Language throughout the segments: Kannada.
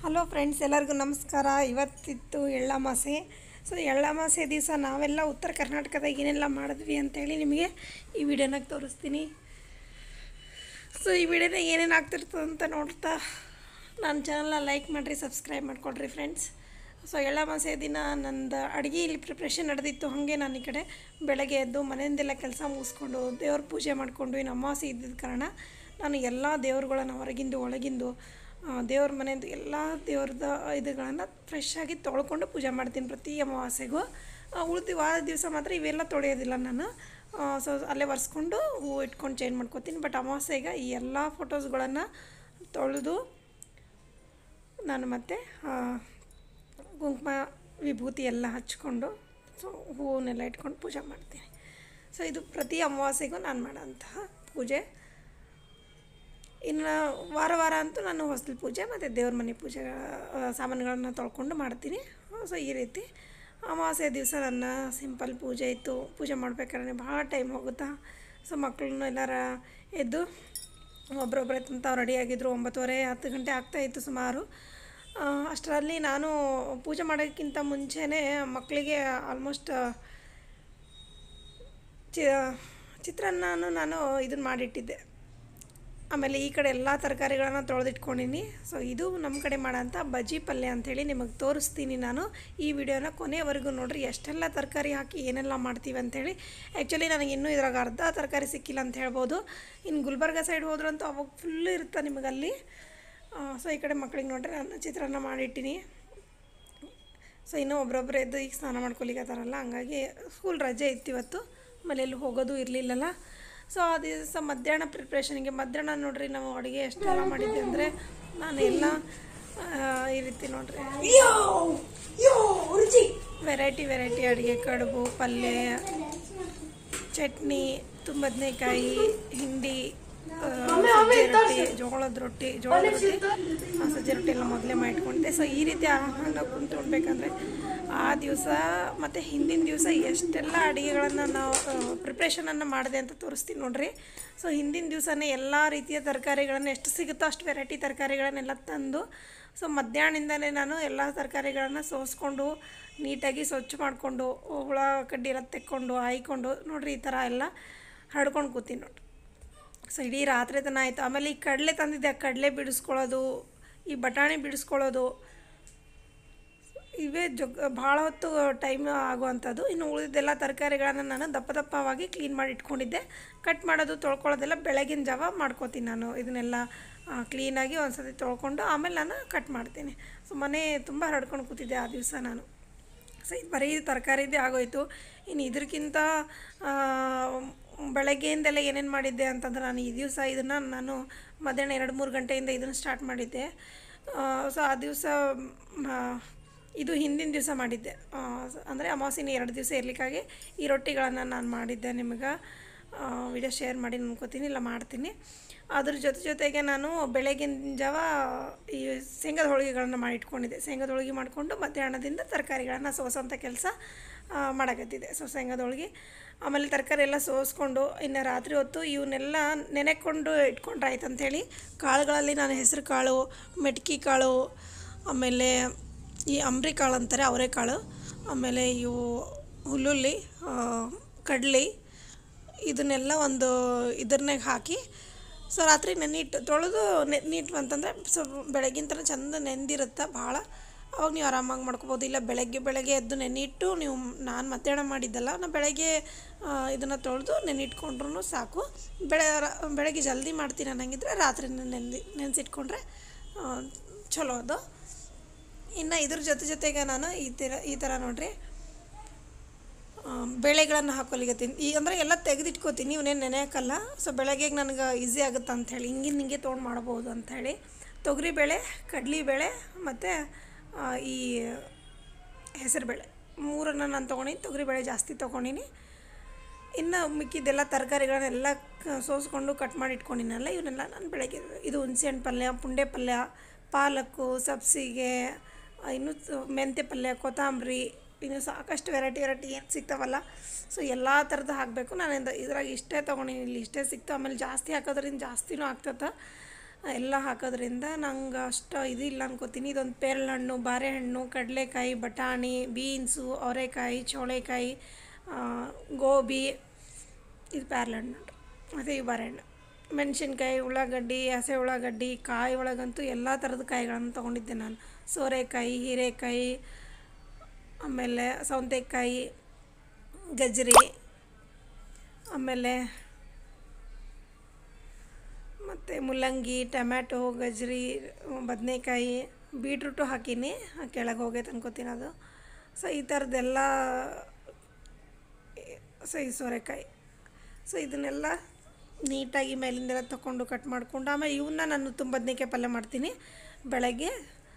ಹಲೋ ಫ್ರೆಂಡ್ಸ್ ಎಲ್ಲರಿಗೂ ನಮಸ್ಕಾರ ಇವತ್ತಿತ್ತು ಎಳ್ಳಮಾಸೆ ಸೊ ಎಳ್ಳಮಾಸೆ ದಿವಸ ನಾವೆಲ್ಲ ಉತ್ತರ ಕರ್ನಾಟಕದಾಗ ಏನೆಲ್ಲ ಮಾಡಿದ್ವಿ ಅಂತೇಳಿ ನಿಮಗೆ ಈ ವಿಡಿಯೋನಾಗ ತೋರಿಸ್ತೀನಿ ಸೊ ಈ ವಿಡಿಯೋನ ಏನೇನು ಆಗ್ತಿರ್ತದೆ ಅಂತ ನೋಡ್ತಾ ನನ್ನ ಚಾನಲ್ನ ಲೈಕ್ ಮಾಡಿರಿ ಸಬ್ಸ್ಕ್ರೈಬ್ ಮಾಡ್ಕೊಳ್ರಿ ಫ್ರೆಂಡ್ಸ್ ಸೊ ಎಳ್ಳಮಾಸೆ ದಿನ ನಂದು ಅಡುಗೆ ಇಲ್ಲಿ ಪ್ರಿಪ್ರೇಷನ್ ನಡೆದಿತ್ತು ಹಾಗೆ ನಾನು ಈ ಕಡೆ ಬೆಳಗ್ಗೆ ಎದ್ದು ಮನೆಯಿಂದೆಲ್ಲ ಕೆಲಸ ಮುಗಿಸ್ಕೊಂಡು ದೇವ್ರ ಪೂಜೆ ಮಾಡಿಕೊಂಡು ಇನ್ನು ಅಮಾವಾಸ್ಯೆ ಇದ್ದಿದ್ದ ಕಾರಣ ನಾನು ಎಲ್ಲ ದೇವ್ರುಗಳನ್ನ ಹೊರಗಿಂದು ಒಳಗಿಂದು ಆ, ದೇವ್ರ ಮನೆಯಿಂದ ಎಲ್ಲ ದೇವ್ರದ ಇದುಗಳನ್ನು ಫ್ರೆಶ್ ಆಗಿ ತೊಳ್ಕೊಂಡು ಪೂಜೆ ಮಾಡ್ತೀನಿ ಪ್ರತಿ ಅಮಾವಾಸ್ಯೆಗೂ ಉಳಿದ ವಾರ ದಿವಸ ಮಾತ್ರ ಇವೆಲ್ಲ ತೊಳೆಯೋದಿಲ್ಲ ನಾನು ಸೊ ಅಲ್ಲೇ ಒರೆಸ್ಕೊಂಡು ಹೂವು ಇಟ್ಕೊಂಡು ಚೇಂಜ್ ಮಾಡ್ಕೊತೀನಿ ಬಟ್ ಅಮಾವಾಸ್ಯೆಗೆ ಈ ಎಲ್ಲ ಫೋಟೋಸ್ಗಳನ್ನು ತೊಳೆದು ನಾನು ಮತ್ತೆ ಆ, ಕುಂಕುಮ ವಿಭೂತಿ ಎಲ್ಲ ಹಚ್ಕೊಂಡು ಸೊ ಹೂವನ್ನೆಲ್ಲ ಇಟ್ಕೊಂಡು ಪೂಜೆ ಮಾಡ್ತೀನಿ ಸೊ ಇದು ಪ್ರತಿ ಅಮಾವಾಸ್ಯೆಗೂ ನಾನು ಮಾಡೋಂತಹ ಪೂಜೆ ಇನ್ನು ವಾರ ವಾರ ಅಂತೂ ನಾನು ಹೊಸ್ಲು ಪೂಜೆ ಮತ್ತು ದೇವ್ರ ಮನೆ ಪೂಜೆ ಆ, ಸಾಮಾನುಗಳನ್ನ ತೊಳ್ಕೊಂಡು ಮಾಡ್ತೀನಿ ಸೊ ಈ ರೀತಿ ಅಮಾವಾಸ್ಯೆ ದಿವಸ ನನ್ನ ಸಿಂಪಲ್ ಪೂಜೆ ಇತ್ತು ಪೂಜೆ ಮಾಡ್ಬೇಕಾದ್ರೆ ಭಾಳ ಟೈಮ್ ಹೋಗುತ್ತಾ ಸೊ ಮಕ್ಕಳನ್ನ ಎಲ್ಲರ ಎದ್ದು ಒಬ್ರೊಬ್ಬರೇ ತಾವು ರೆಡಿಯಾಗಿದ್ದರು ಒಂಬತ್ತುವರೆ ಹತ್ತು ಗಂಟೆ ಆಗ್ತಾಯಿತ್ತು ಸುಮಾರು ಆ, ಅಷ್ಟರಲ್ಲಿ ನಾನು ಪೂಜೆ ಮಾಡೋಕ್ಕಿಂತ ಮುಂಚೆನೇ ಮಕ್ಕಳಿಗೆ ಆಲ್ಮೋಸ್ಟ್ ಚಿ ಚಿತ್ರಾನ್ನನೂ ನಾನು ಇದನ್ನು ಮಾಡಿಟ್ಟಿದ್ದೆ ಆಮೇಲೆ ಈ ಕಡೆ ಎಲ್ಲ ತರಕಾರಿಗಳನ್ನ ತೊಳೆದಿಟ್ಕೊಂಡಿನಿ ಸೊ ಇದು ನಮ್ಮ ಕಡೆ ಮಾಡೋಂಥ ಬಜ್ಜಿ ಪಲ್ಯ ಅಂಥೇಳಿ ನಿಮಗೆ ತೋರಿಸ್ತೀನಿ ನಾನು ಈ ವಿಡಿಯೋನ ಕೊನೆಯವರೆಗೂ ನೋಡ್ರಿ ಎಷ್ಟೆಲ್ಲ ತರಕಾರಿ ಹಾಕಿ ಏನೆಲ್ಲ ಮಾಡ್ತೀವಿ ಅಂಥೇಳಿ ಆ್ಯಕ್ಚುಲಿ ನನಗೆ ಇನ್ನೂ ಇದ್ರಾಗ ಅರ್ಧ ತರಕಾರಿ ಸಿಕ್ಕಿಲ್ಲ ಅಂತ ಹೇಳ್ಬೋದು ಇನ್ನು ಗುಲ್ಬರ್ಗ ಸೈಡ್ ಹೋದ್ರಂತೂ ಅವಾಗ ಫುಲ್ ಇರುತ್ತೆ ನಿಮಗಲ್ಲಿ ಸೊ ಈ ಕಡೆ ಮಕ್ಳಿಗೆ ನೋಡ್ರಿ ನಾನು ಚಿತ್ರಾನ್ನ ಮಾಡಿಟ್ಟಿನಿ ಸೊ ಇನ್ನೂ ಒಬ್ರೊಬ್ರು ಎದ್ದು ಈಗ ಸ್ನಾನ ಮಾಡ್ಕೊಲಿಕತ್ತಾರಲ್ಲ ಹಂಗಾಗಿ ಸ್ಕೂಲ್ ರಜೆ ಇತ್ತು ಇವತ್ತು ಆಮೇಲೆ ಎಲ್ಲಿ ಹೋಗೋದು ಇರಲಿಲ್ಲಲ್ಲ ಸೊ ಆ ದಿವಸ ಮಧ್ಯಾಹ್ನ ಪ್ರಿಪ್ರೇಷನ್ಗೆ ಮಧ್ಯಾಹ್ನ ನೋಡ್ರಿ ನಾವು ಅಡುಗೆ ಎಷ್ಟೆಲ್ಲ ಮಾಡಿದ್ದೆ ಅಂದರೆ ನಾನು ಎಲ್ಲ ಆ, ಈ ರೀತಿ ನೋಡ್ರಿ ವೆರೈಟಿ ವೆರೈಟಿ ಅಡುಗೆ ಕಡುಬು ಪಲ್ಯ ಚಟ್ನಿ ತುಂಬ ಬದನೆಕಾಯಿ ಹಿಂಡಿ ಆ, ಸಜ್ಜೆ ರೊಟ್ಟಿ ಜೋಳದ ರೊಟ್ಟಿ ಜೋಳದ ರೊಟ್ಟಿ ಆ, ಸಜ್ಜೆ ರೊಟ್ಟಿ ಎಲ್ಲ ಮೊದಲೇ ಮಾಡಿಟ್ಕೊಂಡಿದ್ದೆ ಸೊ ಈ ರೀತಿ ಆಹಾರ ಕುಂತು ಉಣ್ಬೇಕಂದ್ರೆ ಆ ದಿವಸ ಮತ್ತು ಹಿಂದಿನ ದಿವಸ ಎಷ್ಟೆಲ್ಲ ಅಡುಗೆಗಳನ್ನು ನಾವು ಪ್ರಿಪ್ರೇಷನನ್ನು ಮಾಡಿದೆ ಅಂತ ತೋರಿಸ್ತೀನಿ ನೋಡ್ರಿ ಸೊ ಹಿಂದಿನ ದಿವಸನೇ ಎಲ್ಲ ರೀತಿಯ ತರಕಾರಿಗಳನ್ನು ಎಷ್ಟು ಸಿಗುತ್ತೋ ಅಷ್ಟು ವೆರೈಟಿ ತರಕಾರಿಗಳನ್ನೆಲ್ಲ ತಂದು ಸೊ ಮಧ್ಯಾಹ್ನದಿಂದನೇ ನಾನು ಎಲ್ಲ ತರಕಾರಿಗಳನ್ನು ಸೋಸ್ಕೊಂಡು ನೀಟಾಗಿ ಸ್ವಚ್ಛ ಮಾಡಿಕೊಂಡು ಹುಳ ಕಡ್ಡಿ ಎಲ್ಲ ತೆಕ್ಕೊಂಡು ಹಾಯ್ಕೊಂಡು ನೋಡ್ರಿ ಈ ಥರ ಎಲ್ಲ ಹಡ್ಕೊಂಡು ಕೂತೀನಿ ನೋಡ್ರಿ ಸೊ ಇಡೀ ರಾತ್ರಿ ತನ ಆಯಿತು ಆಮೇಲೆ ಈ ಕಡಲೆ ತಂದಿದ್ದೆ ಆ ಕಡಲೆ ಬಿಡಿಸ್ಕೊಳ್ಳೋದು ಈ ಬಟಾಣಿ ಬಿಡಿಸ್ಕೊಳ್ಳೋದು ಇವೇ ಜಗ್ ಭಾಳ ಹೊತ್ತು ಟೈಮ್ ಆಗುವಂಥದ್ದು ಇನ್ನು ಉಳಿದೆಲ್ಲ ತರಕಾರಿಗಳನ್ನು ನಾನು ದಪ್ಪ ದಪ್ಪವಾಗಿ ಕ್ಲೀನ್ ಮಾಡಿ ಇಟ್ಕೊಂಡಿದ್ದೆ ಕಟ್ ಮಾಡೋದು ತೊಳ್ಕೊಳ್ಳೋದೆಲ್ಲ ಬೆಳಗಿನ ಜಾವ ಮಾಡ್ಕೋತೀನಿ ನಾನು ಇದನ್ನೆಲ್ಲ ಕ್ಲೀನಾಗಿ ಒಂದು ಸತಿ ತೊಳ್ಕೊಂಡು ಆಮೇಲೆ ನಾನು ಕಟ್ ಮಾಡ್ತೀನಿ ಸೊ ಮನೆ ತುಂಬ ಹರಡ್ಕೊಂಡು ಕೂತಿದ್ದೆ ಆ ದಿವಸ ನಾನು ಸೊ ಇದು ಬರೀ ತರಕಾರಿದೇ ಆಗೋಯ್ತು ಇನ್ನು ಇದಕ್ಕಿಂತ ಬೆಳಗ್ಗೆಯಿಂದೆಲ್ಲ ಏನೇನು ಮಾಡಿದ್ದೆ ಅಂತಂದ್ರೆ ನಾನು ಈ ದಿವಸ ಇದನ್ನು ನಾನು ಮಧ್ಯಾಹ್ನ ಎರಡು ಮೂರು ಗಂಟೆಯಿಂದ ಇದನ್ನು ಸ್ಟಾರ್ಟ್ ಮಾಡಿದ್ದೆ ಸೊ ಆ ದಿವಸ ಇದು ಹಿಂದಿನ ದಿವಸ ಮಾಡಿದ್ದೆ ಅಂದರೆ ಅಮಾವಾಸ್ಯೆನ ಎರಡು ದಿವಸ ಇರಲಿಕ್ಕಾಗಿ ಈ ರೊಟ್ಟಿಗಳನ್ನು ನಾನು ಮಾಡಿದ್ದೆ ನಿಮಗೆ ವಿಡಿಯೋ ಶೇರ್ ಮಾಡಿ ಅನ್ಕೋತೀನಿ ಇಲ್ಲ ಮಾಡ್ತೀನಿ ಅದ್ರ ಜೊತೆ ಜೊತೆಗೆ ನಾನು ಬೆಳಗಿನ ಜಾವ ಈ ಶೇಂಗಾದ ಹೋಳಿಗೆಗಳನ್ನು ಮಾಡಿಟ್ಕೊಂಡಿದ್ದೆ ಶೇಂಗಾದ ಹೋಳಿಗೆ ಮಾಡಿಕೊಂಡು ಮಧ್ಯಾಹ್ನದಿಂದ ತರಕಾರಿಗಳನ್ನು ಸೋಸೋಂಥ ಕೆಲಸ ಮಾಡಕತ್ತಿದ್ದೆ ಸೊ ಶೇಂಗಾದ ಹೋಳಿಗೆ ಆಮೇಲೆ ತರಕಾರಿ ಎಲ್ಲ ಸೋಸ್ಕೊಂಡು ಇನ್ನು ರಾತ್ರಿ ಹೊತ್ತು ಇವನ್ನೆಲ್ಲ ನೆನೆಕೊಂಡು ಇಟ್ಕೊಂಡ್ರೆ ಆಯ್ತು ಅಂಥೇಳಿ ಕಾಳುಗಳಲ್ಲಿ ನಾನು ಹೆಸರು ಕಾಳು ಮೆಟ್ಕಿ ಕಾಳು ಆಮೇಲೆ ಈ ಅಂಬ್ರಿ ಕಾಳು ಅಂತಾರೆ ಅವರೆಕಾಳು ಆಮೇಲೆ ಇವು ಹುಲ್ಲುಲ್ಲಿ ಕಡ್ಲಿ ಇದನ್ನೆಲ್ಲ ಒಂದು ಇದ್ರನ್ಯಾಗ ಹಾಕಿ ಸೊ ರಾತ್ರಿ ನೆನಿಟ್ಟು ತೊಳೆದು ನೆ ನೀಟ್ ಅಂತಂದರೆ ಸೊ ಬೆಳಗಿನ ಥರ ಚಂದ ನೆಂದಿರುತ್ತೆ ಭಾಳ ಅವಾಗ ನೀವು ಆರಾಮಾಗಿ ಮಾಡ್ಕೊಬೋದು ಇಲ್ಲ ಬೆಳಗ್ಗೆ ಬೆಳಗ್ಗೆ ಎದ್ದು ನೆನಿಟ್ಟು ನೀವು ನಾನು ಮಧ್ಯಾಹ್ನ ಮಾಡಿದ್ದಲ್ಲ ನಾನು ಬೆಳಗ್ಗೆ ಇದನ್ನು ತೊಳೆದು ನೆನಿಟ್ಕೊಂಡ್ರೂ ಸಾಕು ಬೆಳೆ ಬೆಳಗ್ಗೆ ಜಲ್ದಿ ಮಾಡ್ತೀನಿ ಅನ್ನಂಗಿದ್ರೆ ರಾತ್ರಿ ನೆಂದಿ ನೆನೆಸಿಟ್ಕೊಂಡ್ರೆ ಚಲೋ ಅದು ಇನ್ನು ಇದ್ರ ಜೊತೆ ಜೊತೆಗೆ ನಾನು ಈ ಥರ ಈ ಥರ ನೋಡ್ರಿ ಆ, ಬೇಳೆಗಳನ್ನು ಹಾಕೊಲಿಗತ್ತೀನಿ ಈ ಅಂದರೆ ಎಲ್ಲ ತೆಗೆದಿಟ್ಕೋತೀನಿ ಇವನೇನು ನೆನೆಯೋಕ್ಕಲ್ಲ ಸೊ ಬೆಳಗ್ಗೆ ನನಗೆ ಈಸಿ ಆಗುತ್ತೆ ಅಂಥೇಳಿ ಹಿಂಗಿನ ಹಿಂಗೆ ತೊಗೊಂಡು ಮಾಡ್ಬೋದು ಅಂಥೇಳಿ ತೊಗರಿಬೇಳೆ ಕಡಲೆಬೇಳೆ ಮತ್ತು ಈ ಹೆಸರುಬೇಳೆ ಮೂರನ್ನು ನಾನು ತೊಗೊಂಡಿನಿ ತೊಗರಿಬೇಳೆ ಜಾಸ್ತಿ ತೊಗೊಂಡಿನಿ ಇನ್ನು ಮಿಕ್ಕಿದ್ದೆಲ್ಲ ತರಕಾರಿಗಳನ್ನೆಲ್ಲ ಕ- ಸೋಸ್ಕೊಂಡು ಕಟ್ ಮಾಡಿ ಇಟ್ಕೊಂಡಿನಲ್ಲ ಇವನ್ನೆಲ್ಲ ನಾನು ಬೆಳಗ್ಗೆ ಇದು ಹುಣಸೆಹಣ್ಣು ಪಲ್ಯ ಪುಂಡೆ ಪಲ್ಯ ಪಾಲಕ್ಕು ಸಬ್ಸಿಗೆ ಆ, ಇನ್ನು ಸ- ಮೆಂತ್ಯ ಪಲ್ಯ ಕೊತ್ತಂಬರಿ ಇನ್ನು ಸಾಕಷ್ಟು ವೆರೈಟಿ ವೆರೈಟಿ ಏನು ಸಿಗ್ತಾವಲ್ಲ ಸೊ ಎಲ್ಲ ಥರದ್ದು ಹಾಕಬೇಕು ನಾನು ಇದ್ರಾಗ ಇಷ್ಟೇ ತೊಗೊಂಡಿನಿ ಇಲ್ಲಿ ಇಷ್ಟೇ ಸಿಕ್ತು ಆಮೇಲೆ ಜಾಸ್ತಿ ಹಾಕೋದ್ರಿಂದ ಜಾಸ್ತಿನೂ ಆಗ್ತದೆ ಎಲ್ಲ ಹಾಕೋದ್ರಿಂದ ನಂಗೆ ಅಷ್ಟು ಇದಿಲ್ಲ ಅನ್ಕೋತೀನಿ ಇದೊಂದು ಪೇರಳಹಣ್ಣು ಬಾರೆಹಣ್ಣು ಕಡಲೆಕಾಯಿ ಬಟಾಣಿ ಬೀನ್ಸು ಅವರೆಕಾಯಿ ಚೋಳೆಕಾಯಿ ಗೋಬಿ ಇದು ಪೇರಳಹಣ್ಣು ನೋಡ್ರಿ ಮತ್ತು ಈ ಬಾರೆಹಣ್ಣು ಮೆಣಸಿನ್ಕಾಯಿ ಉಳ್ಳಾಗಡ್ಡಿ ಹಸೆ ಉಳ್ಳಾಗಡ್ಡಿ ಕಾಯಿ ಒಳಗಂತೂ ಎಲ್ಲ ಥರದ ಕಾಯಿಗಳನ್ನು ತೊಗೊಂಡಿದ್ದೆ ನಾನು ಸೋರೆಕಾಯಿ ಹೀರೆಕಾಯಿ ಆಮೇಲೆ ಸೌತೆಕಾಯಿ ಗಜ್ರಿ ಆಮೇಲೆ ಮತ್ತು ಮುಲ್ಲಂಗಿ ಟೊಮ್ಯಾಟೊ ಗಜ್ರಿ ಬದನೆಕಾಯಿ ಬೀಟ್ರೂಟು ಹಾಕೀನಿ ಕೆಳಗೆ ಹೋಗೈತೆ ಅನ್ಕೋತೀನಿ ಅದು ಸೊ ಈ ಥರದ್ದೆಲ್ಲ ಸೊ ಈ ಸೋರೆಕಾಯಿ ಸೊ ಇದನ್ನೆಲ್ಲ ನೀಟಾಗಿ ಮೇಲಿಂದೆಲ್ಲ ತಗೊಂಡು ಕಟ್ ಮಾಡಿಕೊಂಡು ಆಮೇಲೆ ಇವನ್ನ ನಾನು ತುಂಬ ಬದನೆಕಾಯಿ ಪಲ್ಯ ಮಾಡ್ತೀನಿ ಬೆಳಗ್ಗೆ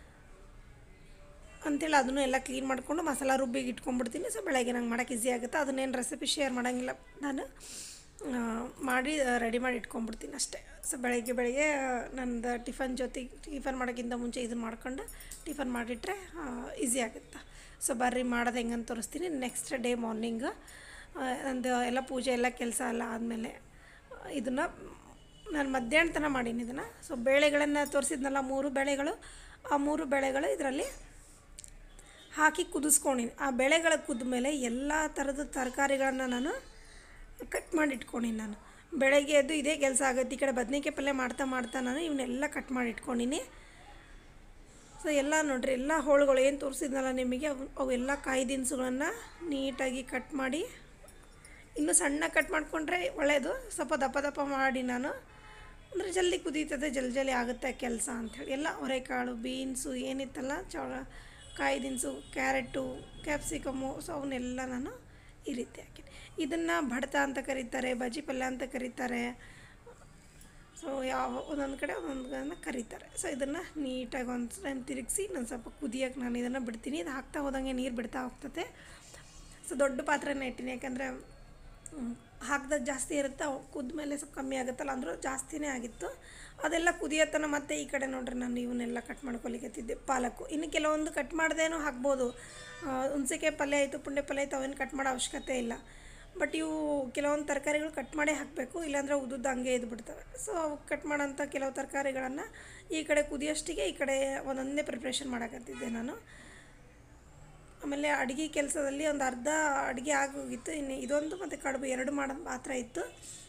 ಅಂಥೇಳಿ ಅದನ್ನು ಎಲ್ಲ ಕ್ಲೀನ್ ಮಾಡಿಕೊಂಡು ಮಸಾಲ ರುಬ್ಬಿಗೆ ಇಟ್ಕೊಂಡ್ಬಿಡ್ತೀನಿ ಸೊ ಬೆಳಗ್ಗೆ ನಂಗೆ ಮಾಡೋಕೆ ಈಸಿ ಆಗುತ್ತೆ ಅದನ್ನೇನು ರೆಸಿಪಿ ಶೇರ್ ಮಾಡೋಂಗಿಲ್ಲ ನಾನು ಆ, ಮಾಡಿ ರೆಡಿ ಮಾಡಿ ಇಟ್ಕೊಂಡ್ಬಿಡ್ತೀನಿ ಅಷ್ಟೇ ಸೊ ಬೆಳಗ್ಗೆ ಬೆಳಗ್ಗೆ ನಂದು ಟಿಫನ್ ಜೊತೆಗೆ ಟಿಫನ್ ಮಾಡೋಕ್ಕಿಂತ ಮುಂಚೆ ಇದನ್ನು ಮಾಡ್ಕೊಂಡು ಟಿಫನ್ ಮಾಡಿಟ್ರೆ ಈಸಿ ಆಗುತ್ತೆ ಸೊ ಬರ್ರಿ ಮಾಡೋದು ಹೆಂಗಂತ ತೋರಿಸ್ತೀನಿ ನೆಕ್ಸ್ಟ್ ಡೇ ಮಾರ್ನಿಂಗ್ ನಂದು ಎಲ್ಲ ಪೂಜೆ ಎಲ್ಲ ಕೆಲಸ ಎಲ್ಲ ಆದಮೇಲೆ ಇದನ್ನು ನಾನು ಮಧ್ಯಾಹ್ನ ತನಕ ಮಾಡೀನಿ ಇದನ್ನು ಸೊ ಬೇಳೆಗಳನ್ನು ತೋರಿಸಿದ್ನಲ್ಲ ಮೂರು ಬೇಳೆಗಳು ಆ ಮೂರು ಬೇಳೆಗಳು ಇದರಲ್ಲಿ ಹಾಕಿ ಕುದಿಸ್ಕೊಂಡಿನಿ ಆ ಬೇಳೆಗಳ ಕುದ್ದ ಮೇಲೆ ಎಲ್ಲ ಥರದ ತರಕಾರಿಗಳನ್ನು ನಾನು ಕಟ್ ಮಾಡಿ ಇಟ್ಕೊಂಡಿನಿ ನಾನು ಬೆಳಗ್ಗೆ ಎದ್ದು ಇದೇ ಕೆಲಸ ಆಗುತ್ತೆ ಈ ಕಡೆ ಬದನೆಕಾಯಿ ಪಲ್ಯ ಮಾಡ್ತಾ ಮಾಡ್ತಾ ನಾನು ಇವನ್ನೆಲ್ಲ ಕಟ್ ಮಾಡಿ ಇಟ್ಕೊಂಡಿನಿ ಸೊ ಎಲ್ಲ ನೋಡ್ರಿ ಎಲ್ಲ ಹೋಳುಗಳು ಏನು ತೋರಿಸಿದ್ನಲ್ಲ ನಿಮಗೆ ಅವು ಅವೆಲ್ಲ ಕಾಯಿ ದಿನಸುಗಳನ್ನು ನೀಟಾಗಿ ಕಟ್ ಮಾಡಿ ಇನ್ನೂ ಸಣ್ಣ ಕಟ್ ಮಾಡಿಕೊಂಡ್ರೆ ಒಳ್ಳೆಯದು ಸ್ವಲ್ಪ ದಪ್ಪ ದಪ್ಪ ಮಾಡಿ ನಾನು ಅಂದರೆ ಜಲ್ದಿ ಕುದೀತದೆ ಜಲ್ದಿ ಜಲ್ದಿ ಆಗುತ್ತೆ ಕೆಲಸ ಅಂಥೇಳಿ ಎಲ್ಲ ಅವರೆಕಾಳು ಬೀನ್ಸು ಏನಿತ್ತಲ್ಲ ಚೌಳ ಕಾಯಿ ದಿನಸು ಕ್ಯಾರೆಟು ಕ್ಯಾಪ್ಸಿಕಮ್ಮು ಸೊ ಅವನ್ನೆಲ್ಲ ನಾನು ಈ ರೀತಿ ಹಾಕಿನಿ ಇದನ್ನು ಭಡ್ತ ಅಂತ ಕರೀತಾರೆ ಬಜ್ಜಿ ಪಲ್ಯ ಅಂತ ಕರೀತಾರೆ ಸೊ ಯಾವ ಒಂದೊಂದು ಕಡೆ ಒಂದೊಂದನ್ನು ಕರೀತಾರೆ ಸೊ ಇದನ್ನು ನೀಟಾಗಿ ಒಂದು ಟೈಮ್ ತಿರುಗಿಸಿ ನಾನು ಸ್ವಲ್ಪ ಕುದಿಯೋಕೆ ನಾನು ಇದನ್ನು ಬಿಡ್ತೀನಿ ಇದು ಹಾಕ್ತಾ ಹೋದಂಗೆ ನೀರು ಬಿಡ್ತಾ ಹೋಗ್ತದೆ ಸೊ ದೊಡ್ಡ ಪಾತ್ರೆನೇ ಇಟ್ಟಿನಿ ಯಾಕಂದರೆ ಹಾಕ್ದಾಗ ಜಾಸ್ತಿ ಇರುತ್ತೆ ಅವು ಕುದ್ದ ಮೇಲೆ ಸ್ವಲ್ಪ ಕಮ್ಮಿ ಆಗುತ್ತಲ್ಲ ಅಂದರೂ ಜಾಸ್ತಿನೇ ಆಗಿತ್ತು ಅದೆಲ್ಲ ಕುದಿಯತ್ತನ ಮತ್ತೆ ಈ ಕಡೆ ನೋಡ್ರಿ ನಾನು ಇವನ್ನೆಲ್ಲ ಕಟ್ ಮಾಡ್ಕೊಲಿಕತ್ತಿದ್ದೆ ಪಾಲಕು ಇನ್ನು ಕೆಲವೊಂದು ಕಟ್ ಮಾಡ್ದೇನೂ ಹಾಕ್ಬೋದು ಆ, ಹುಣ್ಸೆಕಾಯಿ ಪಲ್ಯ ಆಯಿತು ಪುಂಡೆ ಪಲ್ಯ ಆಯಿತು ಅವೇನು ಕಟ್ ಮಾಡೋ ಅವಶ್ಯಕತೆ ಇಲ್ಲ ಬಟ್ ಇವು ಕೆಲವೊಂದು ತರಕಾರಿಗಳು ಕಟ್ ಮಾಡೇ ಹಾಕಬೇಕು ಇಲ್ಲಾಂದರೆ ಉದ್ದುದ್ದು ಹಂಗೆ ಇದು ಬಿಡ್ತವೆ ಸೊ ಅವು ಕಟ್ ಮಾಡೋಂಥ ಕೆಲವು ತರಕಾರಿಗಳನ್ನು ಈ ಕಡೆ ಕುದಿಯೋಷ್ಟಿಗೆ ಈ ಕಡೆ ಒಂದೊಂದೇ ಪ್ರಿಪ್ರೇಷನ್ ಮಾಡಕತ್ತಿದ್ದೆ ನಾನು ಆಮೇಲೆ ಅಡುಗೆ ಕೆಲಸದಲ್ಲಿ ಒಂದು ಅರ್ಧ ಅಡುಗೆ ಆಗೋಗಿತ್ತು ಇನ್ನು ಇದೊಂದು ಮತ್ತು ಕಡುಬು ಎರಡು ಮಾಡೋದು ಮಾತ್ರ ಇತ್ತು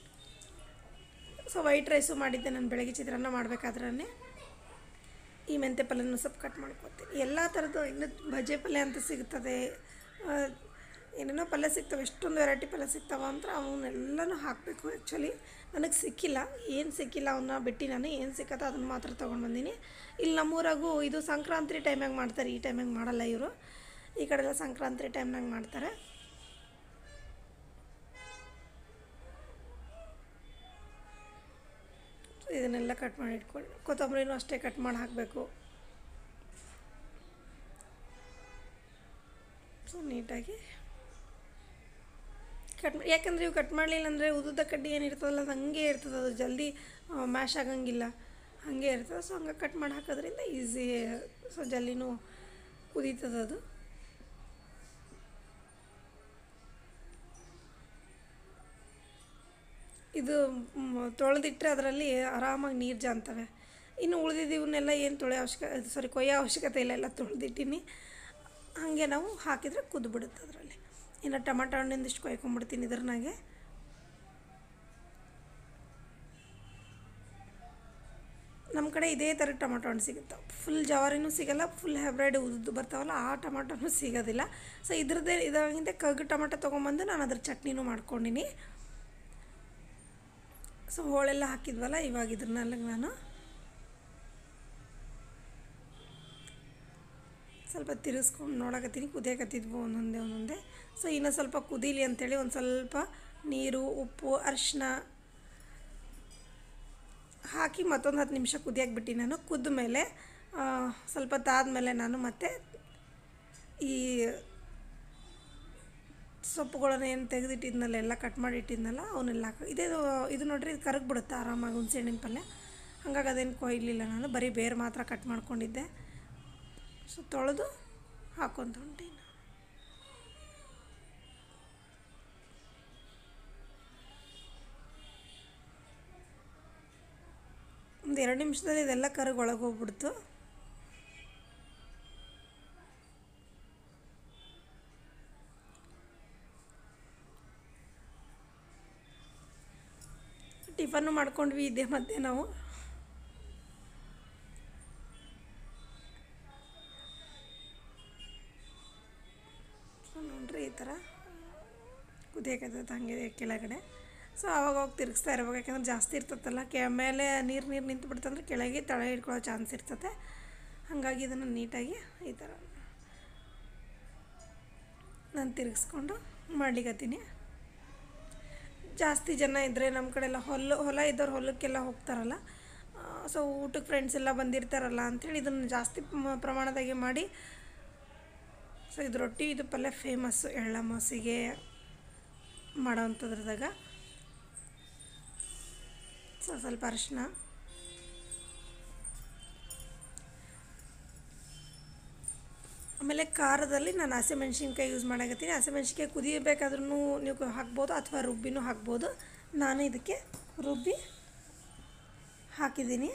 ಸೊ ವೈಟ್ ರೈಸು ಮಾಡಿದ್ದೆ ನಾನು ಬೆಳಗ್ಗೆ ಚಿತ್ರಾನ್ನ ಮಾಡಬೇಕಾದ್ರೆ ಈ ಮೆಂತ್ಯ ಪಲ್ಯನೂ ಸ್ವಲ್ಪ ಕಟ್ ಮಾಡ್ಕೊತೀನಿ ಎಲ್ಲ ಥರದ್ದು ಇನ್ನು ಬಜೆ ಪಲ್ಯ ಅಂತ ಸಿಗ್ತದೆ ಆ, ಏನೇನೋ ಪಲ್ಯ ಸಿಗ್ತವೆ ಎಷ್ಟೊಂದು ವೆರೈಟಿ ಪಲ್ಯ ಸಿಗ್ತಾವ ಅಂತ ಅವನ್ನೆಲ್ಲನೂ ಹಾಕಬೇಕು ಆ್ಯಕ್ಚುಲಿ ನನಗೆ ಸಿಕ್ಕಿಲ್ಲ ಏನು ಸಿಕ್ಕಿಲ್ಲ ಅವನ್ನ ಬಿಟ್ಟು ನಾನು ಏನು ಸಿಕ್ಕತ್ತೋ ಅದನ್ನು ಮಾತ್ರ ತೊಗೊಂಡು ಬಂದೀನಿ ಇಲ್ಲಿ ನಮ್ಮೂರಾಗೂ ಇದು ಸಂಕ್ರಾಂತಿ ಟೈಮ್ನಾಗ ಮಾಡ್ತಾರೆ ಈ ಟೈಮ್ನಾಗ ಮಾಡಲ್ಲ ಇವರು ಈ ಕಡೆ ಎಲ್ಲ ಸಂಕ್ರಾಂತಿ ಟೈಮ್ನಾಗ ಮಾಡ್ತಾರೆ ಇದನ್ನೆಲ್ಲ ಕಟ್ ಮಾಡಿ ಇಟ್ಕೊಂಡು ಕೊತ್ತಂಬರಿನೂ ಅಷ್ಟೇ ಕಟ್ ಮಾಡಿ ಹಾಕಬೇಕು ಸೊ ನೀಟಾಗಿ ಕಟ್ ಮಾಡಿ ಯಾಕಂದರೆ ಇವು ಕಟ್ ಮಾಡಲಿಲ್ಲ ಅಂದರೆ ಉದ್ದುದ ಕಡ್ಡಿ ಏನಿರ್ತದಲ್ಲ ಅದು ಹಂಗೆ ಇರ್ತದೆ ಅದು ಜಲ್ದಿ ಮ್ಯಾಶ್ ಆಗಂಗಿಲ್ಲ ಹಾಗೆ ಇರ್ತದೆ ಸೊ ಹಂಗೆ ಕಟ್ ಮಾಡಿ ಹಾಕೋದ್ರಿಂದ ಈಸಿ ಸೊ ಜಲ್ದಿನೂ ಕುದೀತದೆ ಅದು ಇದು ಮ್, ತೊಳೆದಿಟ್ಟರೆ ಅದರಲ್ಲಿ ಆರಾಮಾಗಿ ನೀರು ಜಾನ್ತವೆ ಇನ್ನು ಉಳಿದಿದ್ದು ಇವನ್ನೆಲ್ಲ ಏನು ತೊಳೆ ಅವಶ್ಯಕ ಸಾರಿ ಕೊಯ್ಯೋ ಅವಶ್ಯಕತೆ ಇಲ್ಲ ಎಲ್ಲ ತೊಳೆದಿಟ್ಟಿನಿ ಹಾಗೆ ನಾವು ಹಾಕಿದರೆ ಕುದ್ಬಿಡುತ್ತೆ ಅದರಲ್ಲಿ ಇನ್ನು ಟೊಮಾಟೊ ಹಣ್ಣಿಂದ ಇಷ್ಟು ಕೊಯ್ಕೊಂಬಿಡ್ತೀನಿ ಇದ್ರನಾಗೆ ನಮ್ಮ ಕಡೆ ಇದೇ ಥರ ಟೊಮಾಟೊ ಹಣ್ಣು ಸಿಗುತ್ತೆ ಫುಲ್ ಜವಾರಿನೂ ಸಿಗಲ್ಲ ಫುಲ್ ಹೈಬ್ರಿಡ್ ಉದ್ದು ಬರ್ತಾವಲ್ಲ ಆ ಟೊಮಾಟೊನೂ ಸಿಗೋದಿಲ್ಲ ಸೊ ಇದ್ರದ್ದೇ ಇದಾಗಿಂದ ಕಗ್ಗು ಟೊಮಾಟೊ ತೊಗೊಂಬಂದು ನಾನು ಅದ್ರ ಚಟ್ನಿನೂ ಮಾಡ್ಕೊಂಡಿನಿ ಸೊ ಹೋಳೆಲ್ಲ ಹಾಕಿದ್ವಲ್ಲ ಇವಾಗ ಇದ್ರನ್ನೆಲ್ಲ ನಾನು ಸ್ವಲ್ಪ ತಿರ್ಗಿಸ್ಕೊಂಡು ನೋಡಕತ್ತೀನಿ ಕುದಿಯಕತ್ತಿದ್ವು ಒಂದೊಂದೇ ಒಂದೊಂದೇ ಸೊ ಇನ್ನೂ ಸ್ವಲ್ಪ ಕುದೀಲಿ ಅಂಥೇಳಿ ಒಂದು ಸ್ವಲ್ಪ ನೀರು ಉಪ್ಪು ಅರಿಶಿನ ಹಾಕಿ ಮತ್ತೊಂದು ಹತ್ತು ನಿಮಿಷ ಕುದಿಯಕ್ಕೆ ಬಿಟ್ಟು ನಾನು ಕುದ್ದ ಮೇಲೆ ಆ, ಸ್ವಲ್ಪ ತಾದ್ಮೇಲೆ ನಾನು ಮತ್ತೆ ಈ ಸೊಪ್ಪುಗಳನ್ನ ಏನು ತೆಗೆದಿಟ್ಟಿದ್ನಲ್ಲ ಎಲ್ಲ ಕಟ್ ಮಾಡಿ ಇಟ್ಟಿದ್ನಲ್ಲ ಅವನ್ನೆಲ್ಲ ಹಾಕಿ ಇದೇ ಇದು ನೋಡ್ರಿ ಇದು ಕರಗಿ ಬಿಡುತ್ತೆ ಆರಾಮಾಗಿ ಹುಣಸೆ ಹಣ್ಣಿನ ಪಲ್ಯ ಹಾಗಾಗಿ ಅದೇನು ಕೊಯ್ಲಿಲ್ಲ ನಾನು ಬರೀ ಬೇರೆ ಮಾತ್ರ ಕಟ್ ಮಾಡ್ಕೊಂಡಿದ್ದೆ ಸೊ ತೊಳೆದು ಹಾಕೊಂತ ಹೊಂಟೀನಿ ಒಂದು ಎರಡು ನಿಮಿಷದಲ್ಲಿ ಇದೆಲ್ಲ ಕರಗಿ ಒಳಗೆ ಹೋಗ್ಬಿಡ್ತು ಟಿಫನ್ನು ಮಾಡ್ಕೊಂಡ್ವಿ ಇದೇ ಮಧ್ಯೆ ನಾವು ಸೊ ನೋಡ್ರಿ ಈ ಥರ ಕುದಿಯಕತ್ತೈತೆ ಹಂಗೆ ಕೆಳಗಡೆ ಸೊ ಆವಾಗ ಹೋಗಿ ತಿರುಗಿಸ್ತಾ ಇರ್ಬೇಕು ಯಾಕಂದ್ರೆ ಜಾಸ್ತಿ ಇರ್ತೈತಲ್ಲ ಕೆ ಮೇಲೆ ನೀರು ನೀರು ನಿಂತು ಬಿಡ್ತಂದ್ರೆ ಕೆಳಗೆ ತಳ ಹಿಡ್ಕೊಳ್ಳೋ ಚಾನ್ಸ್ ಇರ್ತದೆ ಹಾಗಾಗಿ ಇದನ್ನು ನೀಟಾಗಿ ಈ ಥರ ನಾನು ತಿರುಗಿಸ್ಕೊಂಡು ಮಾಡ್ಲಿಕತ್ತೀನಿ ಜಾಸ್ತಿ ಜನ ಇದ್ದರೆ ನಮ್ಮ ಕಡೆ ಎಲ್ಲ ಹೊಲ ಹೊಲ ಇದ್ದವ್ರು ಹೊಲಕ್ಕೆಲ್ಲ ಹೋಗ್ತಾರಲ್ಲ ಸೊ ಊಟಕ್ಕೆ ಫ್ರೆಂಡ್ಸ್ ಎಲ್ಲ ಬಂದಿರ್ತಾರಲ್ಲ ಅಂಥೇಳಿ ಇದನ್ನು ಜಾಸ್ತಿ ಮ- ಪ್ರಮಾಣದಾಗೆ ಮಾಡಿ ಸೊ ಇದು ರೊಟ್ಟಿ ಇದು ಪಲ್ಯ ಫೇಮಸ್ಸು ಎಳ್ಳಮಾಸಿಗೆ ಮಾಡೋವಂಥದ್ರದಾಗ ಸೊ ಸ್ವಲ್ಪ ಅರಿಶಿನ ಆಮೇಲೆ ಖಾರದಲ್ಲಿ ನಾನು ಹಸಿಮೆಣ್ಸಿನ್ಕಾಯಿ ಯೂಸ್ ಮಾಡಕತ್ತೀನಿ ಹಸಿಮೆಣ್ಸಿನ್ಕಾಯಿ ಕುದಿಯಬೇಕಾದ್ರೂ ನೀವು ಹಾಕ್ಬೋದು ಅಥವಾ ರುಬ್ಬಿನೂ ಹಾಕ್ಬೋದು ನಾನು ಇದಕ್ಕೆ ರುಬ್ಬಿ ಹಾಕಿದ್ದೀನಿ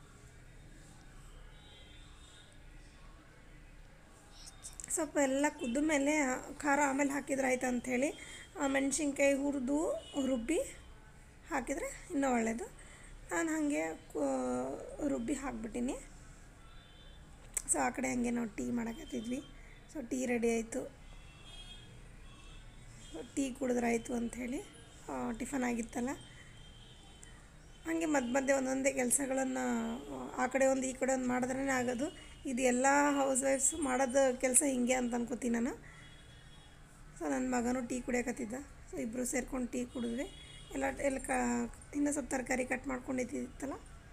ಸ್ವಲ್ಪ ಎಲ್ಲ ಕುದ್ದ ಮೇಲೆ ಖಾರ ಆಮೇಲೆ ಹಾಕಿದ್ರೆ ಆಯ್ತು ಅಂಥೇಳಿ ಮೆಣಸಿನ್ಕಾಯಿ ಹುರಿದು ರುಬ್ಬಿ ಹಾಕಿದರೆ ಇನ್ನೂ ಒಳ್ಳೆಯದು ನಾನು ಹಾಗೆ ಕು- ರುಬ್ಬಿ ಹಾಕ್ಬಿಟ್ಟಿನಿ ಸೊ ಆ ಕಡೆ ಹಂಗೆ ನಾವು ಟೀ ಮಾಡಕತ್ತಿದ್ವಿ ಸೊ ಟೀ ರೆಡಿ ಆಯಿತು ಟೀ ಕುಡಿದ್ರಾಯ್ತು ಅಂಥೇಳಿ ಟಿಫನ್ ಆಗಿತ್ತಲ್ಲ ಹಾಗೆ ಮಧ್ಯ ಮಧ್ಯೆ ಒಂದೊಂದೇ ಕೆಲಸಗಳನ್ನು ಆ ಕಡೆ ಒಂದು ಈ ಕಡೆ ಒಂದು ಮಾಡಿದ್ರೇ ಆಗೋದು ಇದು ಎಲ್ಲ ಹೌಸ್ ವೈಫ್ಸ್ ಮಾಡೋದು ಕೆಲಸ ಹಿಂಗೆ ಅಂತ ಅನ್ಕೋತೀನಿ ನಾನು ಸೊ ನನ್ನ ಮಗನೂ ಟೀ ಕುಡಿಯಕತ್ತಿದ್ದ ಸೊ ಇಬ್ಬರು ಸೇರ್ಕೊಂಡು ಟೀ ಕುಡಿದ್ವಿ ಎಲ್ಲ ಎಲ್ಲ ಕ ಇನ್ನೂ ಸ್ವಲ್ಪ ತರಕಾರಿ ಕಟ್ ಮಾಡ್ಕೊಂಡಿದ್ದಿತ್ತಲ್ಲ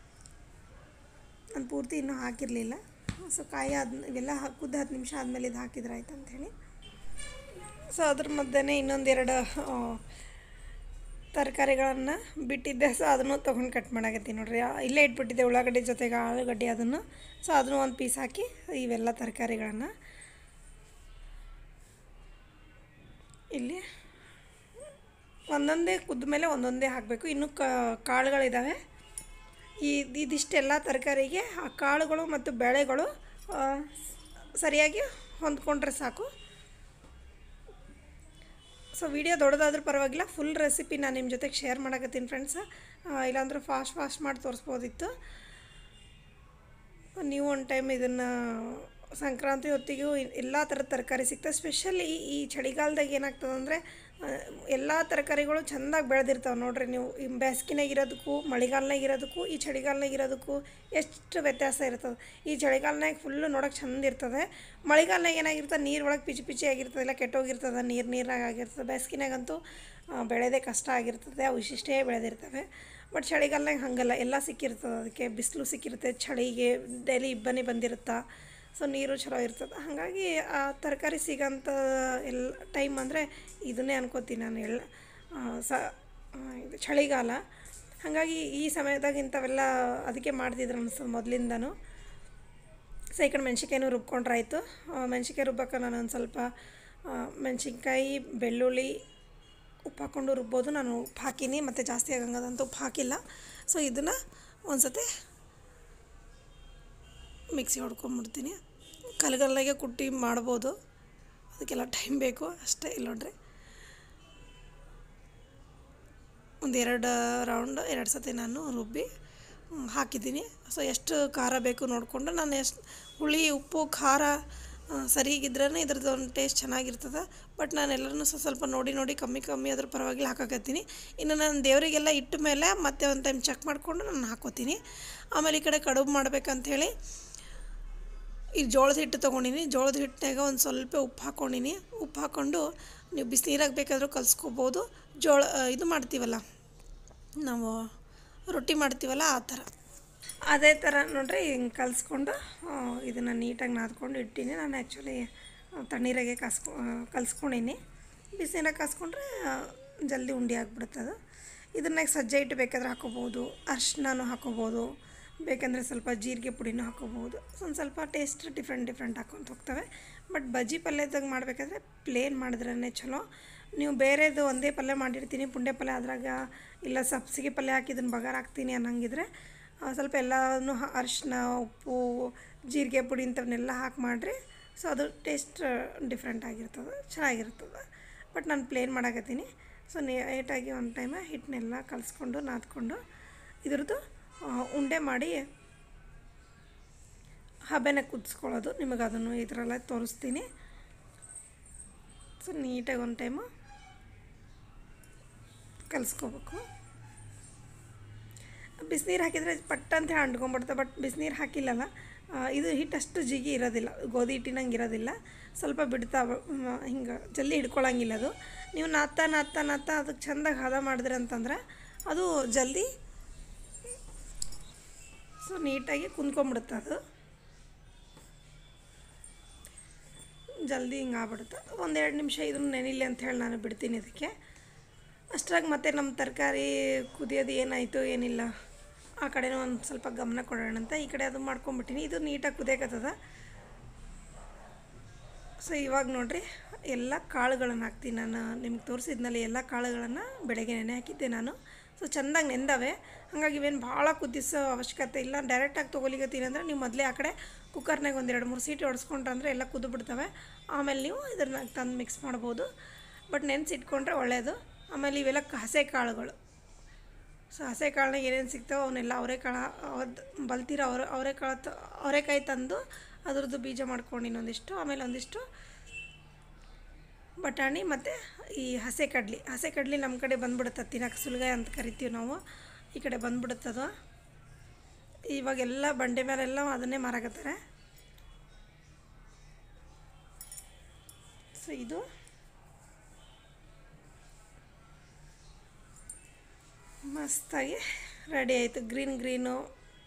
ನಾನು ಪೂರ್ತಿ ಇನ್ನೂ ಹಾಕಿರಲಿಲ್ಲ ಸೊ ಕಾಯಿ ಆದ ಇವೆಲ್ಲ ಕುದ್ದು ಹತ್ತು ನಿಮಿಷ ಆದಮೇಲೆ ಇದು ಹಾಕಿದ್ರೆ ಆಯ್ತು ಅಂಥೇಳಿ ಸೊ ಅದ್ರ ಮಧ್ಯೆ ಇನ್ನೊಂದೆರಡು ತರಕಾರಿಗಳನ್ನು ಬಿಟ್ಟಿದ್ದೆ ಸೊ ಅದನ್ನು ತೊಗೊಂಡು ಕಟ್ ಮಾಡಾಕತ್ತೀನಿ ನೋಡ್ರಿ ಆ- ಇಲ್ಲೇ ಇಟ್ಬಿಟ್ಟಿದ್ದೆ ಉಳ್ಳಾಗಡ್ಡಿ ಜೊತೆಗೆ ಆಲೂಗಡ್ಡೆ ಅದನ್ನು ಸೊ ಅದನ್ನು ಒಂದು ಪೀಸ್ ಹಾಕಿ ಇವೆಲ್ಲ ತರಕಾರಿಗಳನ್ನು ಇಲ್ಲಿ ಒಂದೊಂದೇ ಕುದ್ದ ಮೇಲೆ ಒಂದೊಂದೇ ಹಾಕಬೇಕು ಇನ್ನೂ ಕಾಳುಗಳಿದ್ದಾವೆ ಈ ಇದಿಷ್ಟೆಲ್ಲ ತರಕಾರಿಗೆ ಆ ಕಾಳುಗಳು ಮತ್ತು ಬೇಳೆಗಳು ಆ, ಸರಿಯಾಗಿ ಹೊಂದ್ಕೊಂಡ್ರೆ ಸಾಕು ಸೊ ವಿಡಿಯೋ ದೊಡ್ಡದಾದ್ರೂ ಪರವಾಗಿಲ್ಲ ಫುಲ್ ರೆಸಿಪಿ ನಾನು ನಿಮ್ಮ ಜೊತೆಗೆ ಶೇರ್ ಮಾಡಕತ್ತೀನಿ ಫ್ರೆಂಡ್ಸ್ ಇಲ್ಲಾಂದ್ರೆ ಫಾಸ್ಟ್ ಫಾಸ್ಟ್ ಮಾಡಿ ತೋರಿಸ್ಬೋದಿತ್ತು ನೀವು ಒಂದು ಟೈಮ್ ಇದನ್ನು ಸಂಕ್ರಾಂತಿ ಹೊತ್ತಿಗೂ ಎಲ್ಲ ಥರದ ತರಕಾರಿ ಸಿಗ್ತದೆ ಸ್ಪೆಷಲಿ ಈ ಚಳಿಗಾಲದಾಗ ಏನಾಗ್ತದೆ ಅಂದರೆ ಎಲ್ಲ ತರಕಾರಿಗಳು ಚೆಂದಾಗಿ ಬೆಳೆದಿರ್ತಾವೆ ನೋಡ್ರಿ ನೀವು ಈ ಬೇಸಿಗೆನಾಗ ಇರೋದಕ್ಕೂ ಮಳೆಗಾಲನಾಗ ಇರೋದಕ್ಕೂ ಈ ಚಳಿಗಾಲನಾಗ ಇರೋದಕ್ಕೂ ಎಷ್ಟು ವ್ಯತ್ಯಾಸ ಇರ್ತದೆ ಈ ಚಳಿಗಾಲನಾಗ ಫುಲ್ಲು ನೋಡೋಕೆ ಚಂದ ಇರ್ತದೆ ಮಳೆಗಾಲನಾಗ ಏನಾಗಿರ್ತದೆ ನೀರು ಒಳಗೆ ಪಿಚಿ ಪಿಚಿ ಆಗಿರ್ತದೆ ಇಲ್ಲ ಕೆಟ್ಟೋಗಿರ್ತದೆ ನೀರು ನೀರಾಗ ಆಗಿರ್ತದೆ ಬೇಸಿಗೆನಾಗಂತೂ ಆ, ಬೆಳೆದೇ ಕಷ್ಟ ಆಗಿರ್ತದೆ ಅವು ಇಷ್ಟಿಷ್ಟೇ ಬೆಳೆದಿರ್ತವೆ ಬಟ್ ಚಳಿಗಾಲನಾಗ ಹಾಗಲ್ಲ ಎಲ್ಲ ಸಿಕ್ಕಿರ್ತದೆ ಅದಕ್ಕೆ ಬಿಸಿಲು ಸಿಕ್ಕಿರುತ್ತೆ ಚಳಿಗೆ ಡೈಲಿ ಇಬ್ಬನಿ ಬಂದಿರುತ್ತೆ ಸೊ ನೀರು ಚಲೋ ಇರ್ತದೆ ಹಾಗಾಗಿ ಆ ತರಕಾರಿ ಸಿಗೋಂಥ ಎಲ್ಲ ಟೈಮ್ ಅಂದರೆ ಇದನ್ನೇ ಅನ್ಕೋತೀನಿ ನಾನು ಎಲ್ಲ ಆ, ಸ ಆ, ಇದು ಚಳಿಗಾಲ ಹಾಗಾಗಿ ಈ ಸಮಯದಾಗ ಇಂಥವೆಲ್ಲ ಅದಕ್ಕೆ ಮಾಡ್ತಿದ್ರು ಅನ್ಸ್ತದೆ ಮೊದಲಿಂದನೂ ಸೊ ಈ ಕಡೆ ಮೆಣ್ಸಿನ್ಕಾಯಿನೂ ರುಬ್ಕೊಂಡ್ರಾಯ್ತು ಮೆಣ್ಸಿನ್ಕಾಯಿ ರುಬ್ಬಕ್ಕೆ ನಾನು ಒಂದು ಸ್ವಲ್ಪ ಮೆಣಸಿನ್ಕಾಯಿ ಬೆಳ್ಳುಳ್ಳಿ ಉಪ್ಪು ಹಾಕ್ಕೊಂಡು ರುಬ್ಬೋದು ನಾನು ಉಪ್ಪು ಹಾಕೀನಿ ಮತ್ತು ಜಾಸ್ತಿ ಆಗಂಗದಂತ ಉಪ್ಪು ಹಾಕಿಲ್ಲ ಸೊ ಇದನ್ನು ಒಂದು ಸತಿ ಮಿಕ್ಸಿ ಹೊಡ್ಕೊಂಬಿಡ್ತೀನಿ ಕಲ್ಗಲ್ಲಾಗೆ ಕುಟ್ಟಿ ಮಾಡ್ಬೋದು ಅದಕ್ಕೆಲ್ಲ ಟೈಮ್ ಬೇಕು ಅಷ್ಟೇ ಇಲ್ಲ ನೋಡ್ರಿ ಒಂದು ಎರಡು ರೌಂಡ್ ಎರಡು ಸತಿ ನಾನು ರುಬ್ಬಿ ಹ್ಮ್, ಹಾಕಿದ್ದೀನಿ ಸೊ ಎಷ್ಟು ಖಾರ ಬೇಕು ನೋಡಿಕೊಂಡು ನಾನು ಎಷ್ಟು ಹುಳಿ ಉಪ್ಪು ಖಾರ ಆ, ಸರಿಗಿದ್ರೇ ಇದ್ರದ್ದು ಒಂದು ಟೇಸ್ಟ್ ಚೆನ್ನಾಗಿರ್ತದೆ ಬಟ್ ನಾನು ಎಲ್ಲರನ್ನೂ ಸ್ವಲ್ಪ ಸ್ವಲ್ಪ ನೋಡಿ ನೋಡಿ ಕಮ್ಮಿ ಕಮ್ಮಿ ಅದ್ರ ಪರವಾಗಿಲ್ಲ ಹಾಕಾಕತ್ತೀನಿ ಇನ್ನು ನಾನು ದೇವರಿಗೆಲ್ಲ ಇಟ್ಟ ಮೇಲೆ ಮತ್ತೆ ಒಂದು ಟೈಮ್ ಚೆಕ್ ಮಾಡಿಕೊಂಡು ನಾನು ಹಾಕೋತೀನಿ ಆಮೇಲೆ ಈ ಕಡೆ ಕಡುಬು ಮಾಡ್ಬೇಕಂಥೇಳಿ ಈ ಜೋಳದ ಹಿಟ್ಟು ತೊಗೊಂಡಿನಿ ಜೋಳದ ಹಿಟ್ಟಿನಾಗ ಒಂದು ಸ್ವಲ್ಪ ಉಪ್ಪು ಹಾಕ್ಕೊಂಡಿನಿ ಉಪ್ಪು ಹಾಕ್ಕೊಂಡು ನೀವು ಬಿಸಿನೀರಾಗ ಬೇಕಾದರೂ ಕಲಿಸ್ಕೋಬೋದು ಜೋಳ ಆ, ಇದು ಮಾಡ್ತೀವಲ್ಲ ನಾವು ರೊಟ್ಟಿ ಮಾಡ್ತೀವಲ್ಲ ಆ ಥರ ಅದೇ ಥರ ನೋಡ್ರಿ ಹಿಂಗೆ ಕಲಿಸ್ಕೊಂಡು ಇದನ್ನು ನೀಟಾಗಿ ನಾದ್ಕೊಂಡು ಇಟ್ಟಿನಿ ನಾನು ಆ್ಯಕ್ಚುಲಿ ತಣ್ಣೀರಾಗೆ ಕಾಸ್ಕೊ ಕಲಿಸ್ಕೊಂಡಿನಿ ಬಿಸಿನೀರಾಗ ಕಾಸ್ಕೊಂಡ್ರೆ ಆ, ಜಲ್ದಿ ಉಂಡೆ ಆಗ್ಬಿಡುತ್ತದು ಇದನ್ನ ಸಜ್ಜೆ ಹಿಟ್ಟು ಬೇಕಾದ್ರೆ ಹಾಕೋಬೋದು ಅರ್ಶಿನೂ ಹಾಕೋಬೋದು ಬೇಕಂದರೆ ಸ್ವಲ್ಪ ಜೀರಿಗೆ ಪುಡಿನೂ ಹಾಕೋಬೋದು ಒಂದು ಸ್ವಲ್ಪ ಟೇಸ್ಟ್ ಡಿಫ್ರೆಂಟ್ ಡಿಫ್ರೆಂಟ್ ಹಾಕ್ಕೊಂತ ಹೋಗ್ತವೆ ಬಟ್ ಬಜ್ಜಿ ಪಲ್ಯದಾಗ ಮಾಡಬೇಕಾದ್ರೆ ಪ್ಲೇನ್ ಮಾಡಿದ್ರೇ ಚಲೋ ನೀವು ಬೇರೆದು ಒಂದೇ ಪಲ್ಯ ಮಾಡಿರ್ತೀನಿ ಪುಂಡೆ ಪಲ್ಯ ಅದ್ರಾಗ ಇಲ್ಲ ಸಬ್ಸಿಗೆ ಪಲ್ಯ ಹಾಕಿ ಇದನ್ನು ಬಗಾರ್ ಹಾಕ್ತೀನಿ ಅನ್ನಂಗಿದ್ರೆ ಆ, ಸ್ವಲ್ಪ ಎಲ್ಲನೂ ಹಾ- ಅರಿಶಿನ ಉಪ್ಪು ಜೀರಿಗೆ ಪುಡಿ ಇಂಥವನ್ನೆಲ್ಲ ಹಾಕಿ ಮಾಡಿರಿ ಸೊ ಅದು ಟೇಸ್ಟ್ ಡಿಫ್ರೆಂಟ್ ಆಗಿರ್ತದೆ ಚೆನ್ನಾಗಿರ್ತದೆ ಬಟ್ ನಾನು ಪ್ಲೇನ್ ಮಾಡಾಕತ್ತೀನಿ ಸೊ ನೀಟಾಗಿ ಒಂದು ಟೈಮ ಹಿಟ್ಟನ್ನೆಲ್ಲ ಕಲಿಸ್ಕೊಂಡು ನಾದ್ಕೊಂಡು ಇದ್ರದ್ದು ಆ, ಉಂಡೆ ಮಾಡಿ ಹಬೆನ ಕುದಿಸ್ಕೊಳ್ಳೋದು ನಿಮಗೆ ಅದನ್ನು ಈ ಥರ ಎಲ್ಲ ತೋರಿಸ್ತೀನಿ ಸೊ ನೀಟಾಗಿ ಒಂದು ಟೈಮು ಕಲಿಸ್ಕೋಬೇಕು ಬಿಸಿನೀರು ಹಾಕಿದರೆ ಪಟ್ ಅಂತ ಹೇಳಿ ಅಂಟ್ಕೊಂಡ್ಬಿಡುತ್ತೆ ಬಟ್ ಬಿಸಿನೀರು ಹಾಕಿಲ್ಲಲ್ಲ ಆ, ಇದು ಹಿಟ್ಟು ಅಷ್ಟು ಜಿಗಿ ಇರೋದಿಲ್ಲ ಗೋಧಿ ಹಿಟ್ಟಿನಂಗೆ ಇರೋದಿಲ್ಲ ಸ್ವಲ್ಪ ಬಿಡ್ತಾವ ಹಿಂಗೆ ಜಲ್ದಿ ಹಿಡ್ಕೊಳಂಗಿಲ್ಲ ಅದು ನೀವು ನಾದ್ತಾ ನಾದ್ತಾ ನಾದ್ತಾ ಅದಕ್ಕೆ ಚೆಂದಾಗಿ ಹದ ಮಾಡಿದ್ರಿ ಅಂತಂದ್ರೆ ಅದು ಜಲ್ದಿ ಸೊ ನೀಟಾಗಿ ಕುಂದ್ಕೊಂಬಿಡುತ್ತೆ ಅದು ಜಲ್ದಿ ಹಿಂಗೆ ಆಗ್ಬಿಡುತ್ತೆ ಒಂದೆರಡು ನಿಮಿಷ ಇದನ್ನು ನೆನಿಲಿ ಅಂತ ಹೇಳಿ ನಾನು ಬಿಡ್ತೀನಿ ಇದಕ್ಕೆ ಅಷ್ಟ್ರಾಗ ಮತ್ತೆ ನಮ್ಮ ತರಕಾರಿ ಕುದಿಯೋದು ಏನಾಯಿತು ಏನಿಲ್ಲ ಆ ಕಡೆನೂ ಒಂದು ಸ್ವಲ್ಪ ಗಮನ ಕೊಡೋಣ ಅಂತ ಈ ಕಡೆ ಅದು ಮಾಡ್ಕೊಂಬಿಟ್ಟಿನಿ ಇದು ನೀಟಾಗಿ ಕುದಿಯಕತ್ತದ ಸೊ ಇವಾಗ ನೋಡ್ರಿ ಎಲ್ಲ ಕಾಳುಗಳನ್ನು ಹಾಕ್ತೀನಿ ನಾನು ನಿಮ್ಗೆ ತೋರಿಸಿದ್ನಲ್ಲಿ ಎಲ್ಲ ಕಾಳುಗಳನ್ನು ಬೆಳಗ್ಗೆ ನೆನೆ ಹಾಕಿದ್ದೆ ನಾನು ಸೊ ಚೆಂದಾಗಿ ನೆಂದವೆ ಹಾಗಾಗಿ ಇವೇನು ಭಾಳ ಕುದಿಸೋ ಅವಶ್ಯಕತೆ ಇಲ್ಲ ಡೈರೆಕ್ಟಾಗಿ ತೊಗೊಲಿಕತ್ತೀನಿ ಅಂದರೆ ನೀವು ಮೊದಲೇ ಆ ಕಡೆ ಕುಕ್ಕರ್ನಾಗ ಒಂದು ಎರಡು ಮೂರು ಸೀಟಿ ಹೊಡೆಸ್ಕೊಂಡ್ರೆ ಎಲ್ಲ ಕುದ್ದು ಬಿಡ್ತವೆ ಆಮೇಲೆ ನೀವು ಇದನ್ನ ತಂದು ಮಿಕ್ಸ್ ಮಾಡ್ಬೋದು ಬಟ್ ನೆನೆಸಿಟ್ಕೊಂಡ್ರೆ ಒಳ್ಳೆಯದು ಆಮೇಲೆ ಇವೆಲ್ಲ ಕ- ಹಸೆ ಕಾಳುಗಳು ಸೊ ಹಸೆ ಕಾಳನ್ನ ಏನೇನು ಸಿಗ್ತಾವೆ ಅವನ್ನೆಲ್ಲ ಅವರೆಕಾಳು ಅವತ್ತು ಬಲ್ತಿರೋ ಅವ್ರ ಅವರೆಕಾಳು ತ ಅವರೆಕಾಯಿ ತಂದು ಅದ್ರದ್ದು ಬೀಜ ಮಾಡ್ಕೊಂಡು ಇನ್ನೊಂದಿಷ್ಟು ಆಮೇಲೆ ಒಂದಿಷ್ಟು ಬಟಾಣಿ ಮತ್ತು ಈ ಹಸೆ ಕಡ್ಲಿ ಹಸೆ ಕಡ್ಲಿ ನಮ್ಮ ಕಡೆ ಬಂದ್ಬಿಡುತ್ತೆ ತಿನ್ನಕ್ಕೆ ಸುಲ್ಗಾಯಿ ಅಂತ ಕರಿತೀವಿ ನಾವು ಈ ಕಡೆ ಬಂದ್ಬಿಡುತ್ತದು ಇವಾಗೆಲ್ಲ ಬಂಡೆ ಮೇಲೆಲ್ಲ ಅದನ್ನೇ ಮಾರಾಕತ್ತಾರೆ ಸೊ ಇದು ಮಸ್ತಾಗಿ ರೆಡಿ ಆಯಿತು ಗ್ರೀನ್ ಗ್ರೀನು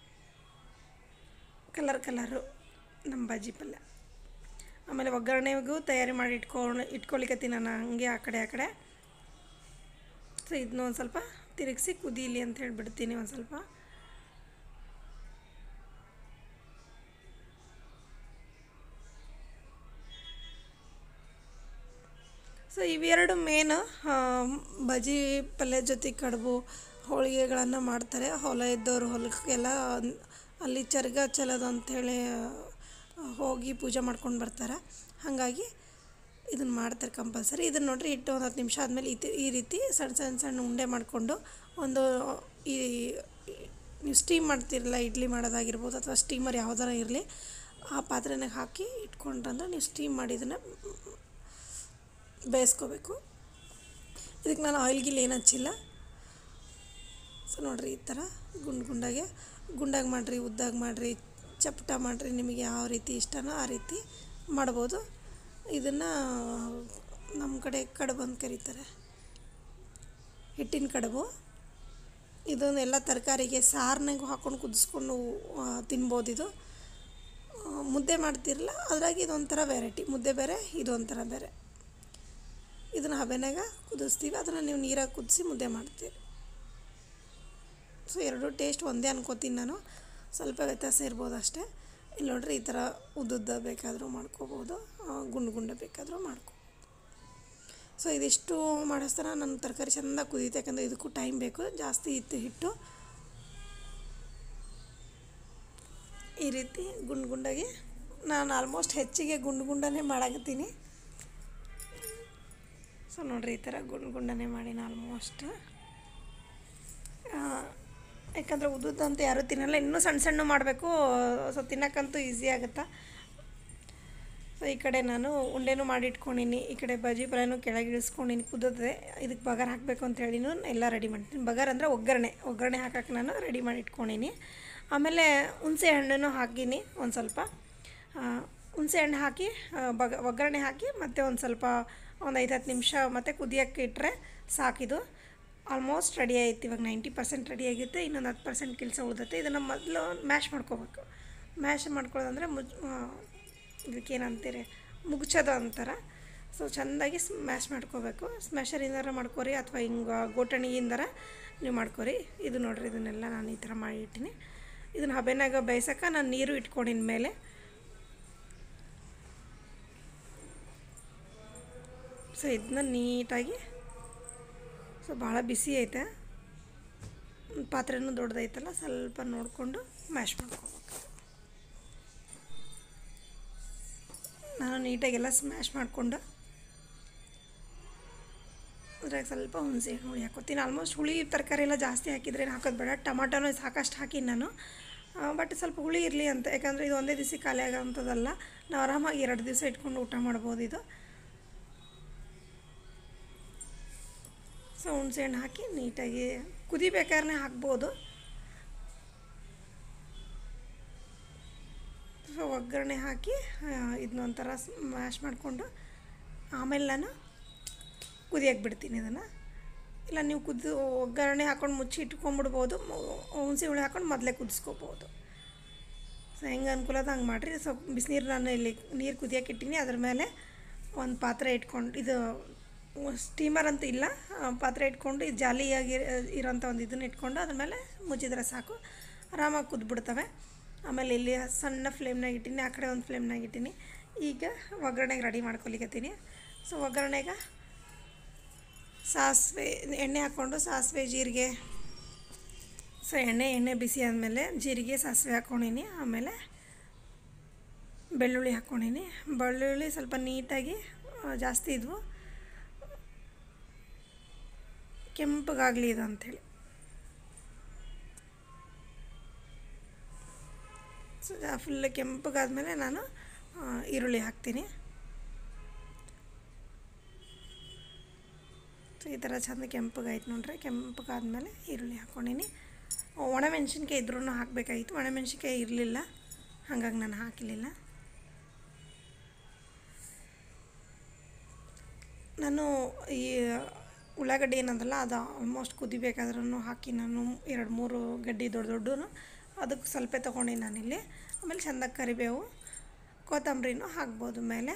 ಕಲರ್ ಕಲರು ನಮ್ಮ ಬಾಜಿ ಪಲ್ಯ ಆಮೇಲೆ ಒಗ್ಗರಣೆಗೂ ತಯಾರಿ ಮಾಡಿ ಇಟ್ಕೊಂಡು ಇಟ್ಕೊಳಿಕತ್ತೀನಿ ನಾನು ಹಂಗೆ ಆ ಕಡೆ ಆ ಕಡೆ ಸೊ ಇದನ್ನ ಒಂದು ಸ್ವಲ್ಪ ತಿರುಗಿಸಿ ಕುದೀಲಿ ಅಂತ ಹೇಳಿ ಬಿಡ್ತೀನಿ ಒಂದು ಸ್ವಲ್ಪ ಸೊ ಇವೆರಡು ಮೇನ್ ಬಜಿ ಪಲ್ಯ ಜೊತೆ ಕಡುಬು ಹೋಳಿಗೆಗಳನ್ನು ಮಾಡ್ತಾರೆ ಹೊಲ ಇದ್ದವ್ರು ಹೊಲಕ್ಕೆಲ್ಲ ಅಲ್ಲಿ ಚರ್ಗ ಚೆಲ್ಲೋದು ಅಂಥೇಳಿ ಹೋಗಿ ಪೂಜೆ ಮಾಡ್ಕೊಂಡು ಬರ್ತಾರೆ ಹಾಗಾಗಿ ಇದನ್ನು ಮಾಡ್ತಾರೆ ಕಂಪಲ್ಸರಿ ಇದನ್ನು ನೋಡ್ರಿ ಇಟ್ಟು ಒಂದು ಹತ್ತು ನಿಮಿಷ ಆದಮೇಲೆ ಈ ಈ ರೀತಿ ಸಣ್ಣ ಸಣ್ಣ ಸಣ್ಣ ಉಂಡೆ ಮಾಡಿಕೊಂಡು ಒಂದು ಈ ನೀವು ಸ್ಟೀಮ್ ಮಾಡ್ತಿರಲ್ಲ ಇಡ್ಲಿ ಮಾಡೋದಾಗಿರ್ಬೋದು ಅಥವಾ ಸ್ಟೀಮರ್ ಯಾವ್ದಾರ ಇರಲಿ ಆ ಪಾತ್ರೆನಾಗ ಹಾಕಿ ಇಟ್ಕೊಂಡ್ರಂದ್ರೆ ನೀವು ಸ್ಟೀಮ್ ಮಾಡಿದ್ದನ್ನು ಬೇಯಿಸ್ಕೋಬೇಕು ಇದಕ್ಕೆ ನಾನು ಆಯಿಲ್ ಗಿಲ್ ಏನು ಹಚ್ಚಿಲ್ಲ ಸೊ ನೋಡಿರಿ ಈ ಥರ ಗುಂಡು ಗುಂಡಾಗೆ ಗುಂಡಾಗಿ ಮಾಡಿರಿ ಉದ್ದಾಗಿ ಮಾಡಿರಿ ಚಪಟ ಮಾಡಿರಿ ನಿಮಗೆ ಯಾವ ರೀತಿ ಇಷ್ಟನೋ ಆ ರೀತಿ ಮಾಡ್ಬೋದು ಇದನ್ನು ನಮ್ಮ ಕಡೆ ಕಡುಬು ಅಂತ ಕರೀತಾರೆ ಹಿಟ್ಟಿನ ಕಡುಬು ಇದನ್ನು ಎಲ್ಲ ತರಕಾರಿಗೆ ಸಾರಿನಾಗ ಹಾಕ್ಕೊಂಡು ಕುದಿಸ್ಕೊಂಡು ಆ, ತಿನ್ಬೋದು ಇದು ಆ, ಮುದ್ದೆ ಮಾಡ್ತಿರಲ್ಲ ಅದ್ರಾಗ ಇದೊಂಥರ ವೆರೈಟಿ ಮುದ್ದೆ ಬೇರೆ ಇದೊಂಥರ ಬೇರೆ ಇದನ್ನು ಹಬೆನಾಗ ಕುದಿಸ್ತೀವಿ ಅದನ್ನು ನೀವು ನೀರಾಗಿ ಕುದಿಸಿ ಮುದ್ದೆ ಮಾಡ್ತೀರಿ ಸೊ ಎರಡು ಟೇಸ್ಟ್ ಒಂದೇ ಅನ್ಕೋತೀನಿ ನಾನು ಸ್ವಲ್ಪ ವ್ಯತ್ಯಾಸ ಇರ್ಬೋದು ಅಷ್ಟೇ ಇಲ್ಲಿ ನೋಡ್ರಿ ಈ ಥರ ಉದ್ದುದ್ದ ಬೇಕಾದರೂ ಮಾಡ್ಕೋಬೋದು ಆ, ಗುಂಡು ಗುಂಡ ಬೇಕಾದರೂ ಮಾಡ್ಕೊ ಸೊ ಇದಿಷ್ಟು ಮಾಡಿಸ್ತಾನ ನನ್ನ ತರಕಾರಿ ಚೆಂದ ಕುದೀತೆ ಯಾಕಂದರೆ ಇದಕ್ಕೂ ಟೈಮ್ ಬೇಕು ಜಾಸ್ತಿ ಇತ್ತು ಹಿಟ್ಟು ಈ ರೀತಿ ಗುಂಡು ಗುಂಡಾಗಿ ನಾನು ಆಲ್ಮೋಸ್ಟ್ ಹೆಚ್ಚಿಗೆ ಗುಂಡು ಗುಂಡನೇ ಮಾಡಾಕತ್ತೀನಿ ಸೊ ನೋಡ್ರಿ ಈ ಥರ ಗುಂಡು ಗುಂಡನೆ ಮಾಡೀನಿ ಆಲ್ಮೋಸ್ಟ್ ಯಾಕಂದರೆ ಉದ್ದುದಂತ ಯಾರೂ ತಿನ್ನಲ್ಲ ಇನ್ನೂ ಸಣ್ಣ ಸಣ್ಣ ಮಾಡಬೇಕು ಸೊ ತಿನ್ನಕ್ಕಂತೂ ಈಸಿ ಆಗುತ್ತಾ ಸೊ ಈ ಕಡೆ ನಾನು ಉಂಡೆನೂ ಮಾಡಿ ಇಟ್ಕೊಂಡೀನಿ ಈ ಕಡೆ ಬಜಿ ಪಲ್ಯನೂ ಕೆಳಗೆ ಇಳಿಸ್ಕೊಂಡೀನಿ ಕುದ್ದದೆ ಇದಕ್ಕೆ ಬಗಾರ್ ಹಾಕಬೇಕು ಅಂತ ಹೇಳಿನೂ ಎಲ್ಲ ರೆಡಿ ಮಾಡ್ತೀನಿ ಬಗಾರ್ ಅಂದರೆ ಒಗ್ಗರಣೆ ಒಗ್ಗರಣೆ ಹಾಕಕ್ಕೆ ನಾನು ರೆಡಿ ಮಾಡಿ ಇಟ್ಕೊಂಡೀನಿ ಆಮೇಲೆ ಹುಣಸೆ ಹಣ್ಣನ್ನು ಹಾಕೀನಿ ಒಂದು ಸ್ವಲ್ಪ ಆ, ಹುಣಸೆ ಹಣ್ಣು ಹಾಕಿ ಆ, ಬಗ ಒಗ್ಗರಣೆ ಹಾಕಿ ಮತ್ತು ಒಂದು ಸ್ವಲ್ಪ ಒಂದು ಐದು ಹತ್ತು ನಿಮಿಷ ಮತ್ತು ಕುದಿಯೋಕ್ಕೆ ಇಟ್ಟರೆ ಸಾಕಿದು ಆಲ್ಮೋಸ್ಟ್ ರೆಡಿ ಆಯ್ತು ಇವಾಗ ನೈಂಟಿ ಪರ್ಸೆಂಟ್ ರೆಡಿ ಆಗಿರುತ್ತೆ ಇನ್ನೊಂದು ಹತ್ತು ಪರ್ಸೆಂಟ್ ಕೆಲಸ ಉಳಿದತ್ತೆ ಇದನ್ನು ಮೊದಲು ಮ್ಯಾಶ್ ಮಾಡ್ಕೋಬೇಕು ಮ್ಯಾಶ್ ಮಾಡ್ಕೊಳ್ಳೋದಂದರೆ ಮುಜ್ ಇದಕ್ಕೇನಂತೀರಿ ಮುಗ್ಚೋದು ಅಂತಾರೆ ಸೊ ಚೆಂದಾಗಿ ಸ್ಮ್ಯಾಶ್ ಮಾಡ್ಕೋಬೇಕು ಸ್ಮ್ಯಾಶರಿಂದಾರ ಮಾಡ್ಕೋರಿ ಅಥವಾ ಹಿಂಗೆ ಗೋಟಣಿಯಿಂದಾರ ನೀವು ಮಾಡ್ಕೋರಿ ಇದು ನೋಡ್ರಿ ಇದನ್ನೆಲ್ಲ ನಾನು ಈ ಥರ ಮಾಡಿ ಇಟ್ಟಿನಿ ಇದನ್ನು ಹಬೆನಾಗ ಬೇಯ್ಸಕ್ಕೆ ನಾನು ನೀರು ಇಟ್ಕೊಂಡಿನ ಮೇಲೆ ಸೊ ಇದನ್ನ ನೀಟಾಗಿ ಸೊ ಭಾಳ ಬಿಸಿ ಐತೆ ಪಾತ್ರೆನೂ ದೊಡ್ಡದೈತಲ್ಲ ಸ್ವಲ್ಪ ನೋಡಿಕೊಂಡು ಮ್ಯಾಶ್ ಮಾಡ್ಕೋಬೇಕು ನಾನು ನೀಟಾಗೆಲ್ಲ ಸ್ಮ್ಯಾಶ್ ಮಾಡಿಕೊಂಡು ಅದ್ರಾಗ ಸ್ವಲ್ಪ ಹುಣಸೆ ಹಣ್ಣು ಹುಳಿ ಹಾಕೋತೀನಿ ಆಲ್ಮೋಸ್ಟ್ ಹುಳಿ ತರಕಾರಿ ಎಲ್ಲ ಜಾಸ್ತಿ ಹಾಕಿದ್ರೆ ಏನು ಹಾಕೋದು ಬೇಡ ಟಮಾಟೋನು ಸಾಕಷ್ಟು ಹಾಕಿ ನಾನು ಬಟ್ ಸ್ವಲ್ಪ ಹುಳಿ ಇರಲಿ ಅಂತ ಯಾಕಂದರೆ ಇದು ಒಂದೇ ದಿವಸ ಖಾಲಿ ಆಗೋಂಥದ್ದಲ್ಲ ನಾವು ಆರಾಮಾಗಿ ಎರಡು ದಿವಸ ಇಟ್ಕೊಂಡು ಊಟ ಮಾಡ್ಬೋದು ಇದು ಸೊ ಹುಣಸೆ ಹಣ್ಣು ಹಾಕಿ ನೀಟಾಗಿ ಕುದಿಬೇಕಾದ್ರೆ ಹಾಕ್ಬೋದು ಸೊ ಒಗ್ಗರಣೆ ಹಾಕಿ ಇದನ್ನೊಂಥರ ಮ್ಯಾಶ್ ಮಾಡಿಕೊಂಡು ಆಮೇಲೆ ನಾನು ಕುದಿಯಕ್ಕೆ ಬಿಡ್ತೀನಿ ಇದನ್ನು ಇಲ್ಲ ನೀವು ಕುದ್ದು ಒಗ್ಗರಣೆ ಹಾಕೊಂಡು ಮುಚ್ಚಿ ಇಟ್ಕೊಂಡ್ಬಿಡ್ಬೋದು ಹುಣಸೆ ಹುಳಿ ಹಾಕೊಂಡು ಮೊದಲೇ ಕುದಿಸ್ಕೋಬೋದು ಸೊ ಹೆಂಗೆ ಅನುಕೂಲ ಅದ ಹಂಗೆ ಮಾಡಿರಿ ಸೊ ಬಿಸಿನೀರು ನಾನು ಇಲ್ಲಿ ನೀರು ಕುದಿಯೋಕೆ ಇಟ್ಟೀನಿ ಅದ್ರ ಮೇಲೆ ಒಂದು ಪಾತ್ರೆ ಇಟ್ಕೊಂಡು ಇದು ಸ್ಟೀಮರ್ ಅಂತ ಇಲ್ಲ ಆ, ಪಾತ್ರೆ ಇಟ್ಕೊಂಡು ಇದು ಜಾಲಿಯಾಗಿ ಇರೋಂಥ ಒಂದು ಇದನ್ನ ಇಟ್ಕೊಂಡು ಅದ್ರ ಮೇಲೆ ಮುಚ್ಚಿದ್ರೆ ಸಾಕು ಆರಾಮಾಗಿ ಕುದ್ಬಿಡ್ತವೆ ಆಮೇಲೆ ಇಲ್ಲಿ ಸಣ್ಣ ಫ್ಲೇಮ್ನಾಗ ಇಟ್ಟೀನಿ ಆ ಕಡೆ ಒಂದು ಫ್ಲೇಮ್ನಾಗ ಇಟ್ಟೀನಿ ಈಗ ಒಗ್ಗರಣೆಗೆ ರೆಡಿ ಮಾಡ್ಕೊಲಿಕತ್ತೀನಿ ಸೊ ಒಗ್ಗರಣೆಗೆ ಸಾಸಿವೆ ಎಣ್ಣೆ ಹಾಕ್ಕೊಂಡು ಸಾಸಿವೆ ಜೀರಿಗೆ ಸೊ ಎಣ್ಣೆ ಎಣ್ಣೆ ಬಿಸಿ ಆದಮೇಲೆ ಜೀರಿಗೆ ಸಾಸಿವೆ ಹಾಕ್ಕೊಂಡೀನಿ ಆಮೇಲೆ ಬೆಳ್ಳುಳ್ಳಿ ಹಾಕ್ಕೊಂಡೀನಿ ಬೆಳ್ಳುಳ್ಳಿ ಸ್ವಲ್ಪ ನೀಟಾಗಿ ಆ, ಜಾಸ್ತಿ ಇದ್ವು ಕೆಂಪಗಾಗಲಿ ಇದು ಅಂಥೇಳಿ ಸೊ ಫುಲ್ ಕೆಂಪಗಾದ್ಮೇಲೆ ನಾನು ಆ, ಈರುಳ್ಳಿ ಹಾಕ್ತೀನಿ ಸೊ ಈ ಥರ ಚಂದ ಕೆಂಪಗಾಯ್ತು ನೋಡ್ರಿ ಕೆಂಪಗಾದ್ಮೇಲೆ ಈರುಳ್ಳಿ ಹಾಕ್ಕೊಂಡೀನಿ ಒಣಮೆಣ್ಸಿನ್ಕಾಯಿ ಇದ್ರೂ ಹಾಕಬೇಕಾಗಿತ್ತು ಒಣಮೆಣ್ಸಿನ್ಕಾಯಿ ಇರಲಿಲ್ಲ ಹಾಗಾಗಿ ನಾನು ಹಾಕಲಿಲ್ಲ ನಾನು ಈ ಉಳ್ಳಾಗಡ್ಡಿ ಏನದಲ್ಲ ಅದು ಆಲ್ಮೋಸ್ಟ್ ಕುದಿಬೇಕಾದ್ರೂ ಹಾಕಿ ನಾನು ಎರಡು ಮೂರು ಗಡ್ಡಿ ದೊಡ್ಡ ದೊಡ್ಡ ಅದಕ್ಕೆ ಸ್ವಲ್ಪ ತೊಗೊಂಡು ನಾನಿಲ್ಲಿ ಆಮೇಲೆ ಚೆಂದಾಗಿ ಕರಿಬೇವು ಕೊತ್ತಂಬರಿನೂ ಹಾಕ್ಬೋದು ಮೇಲೆ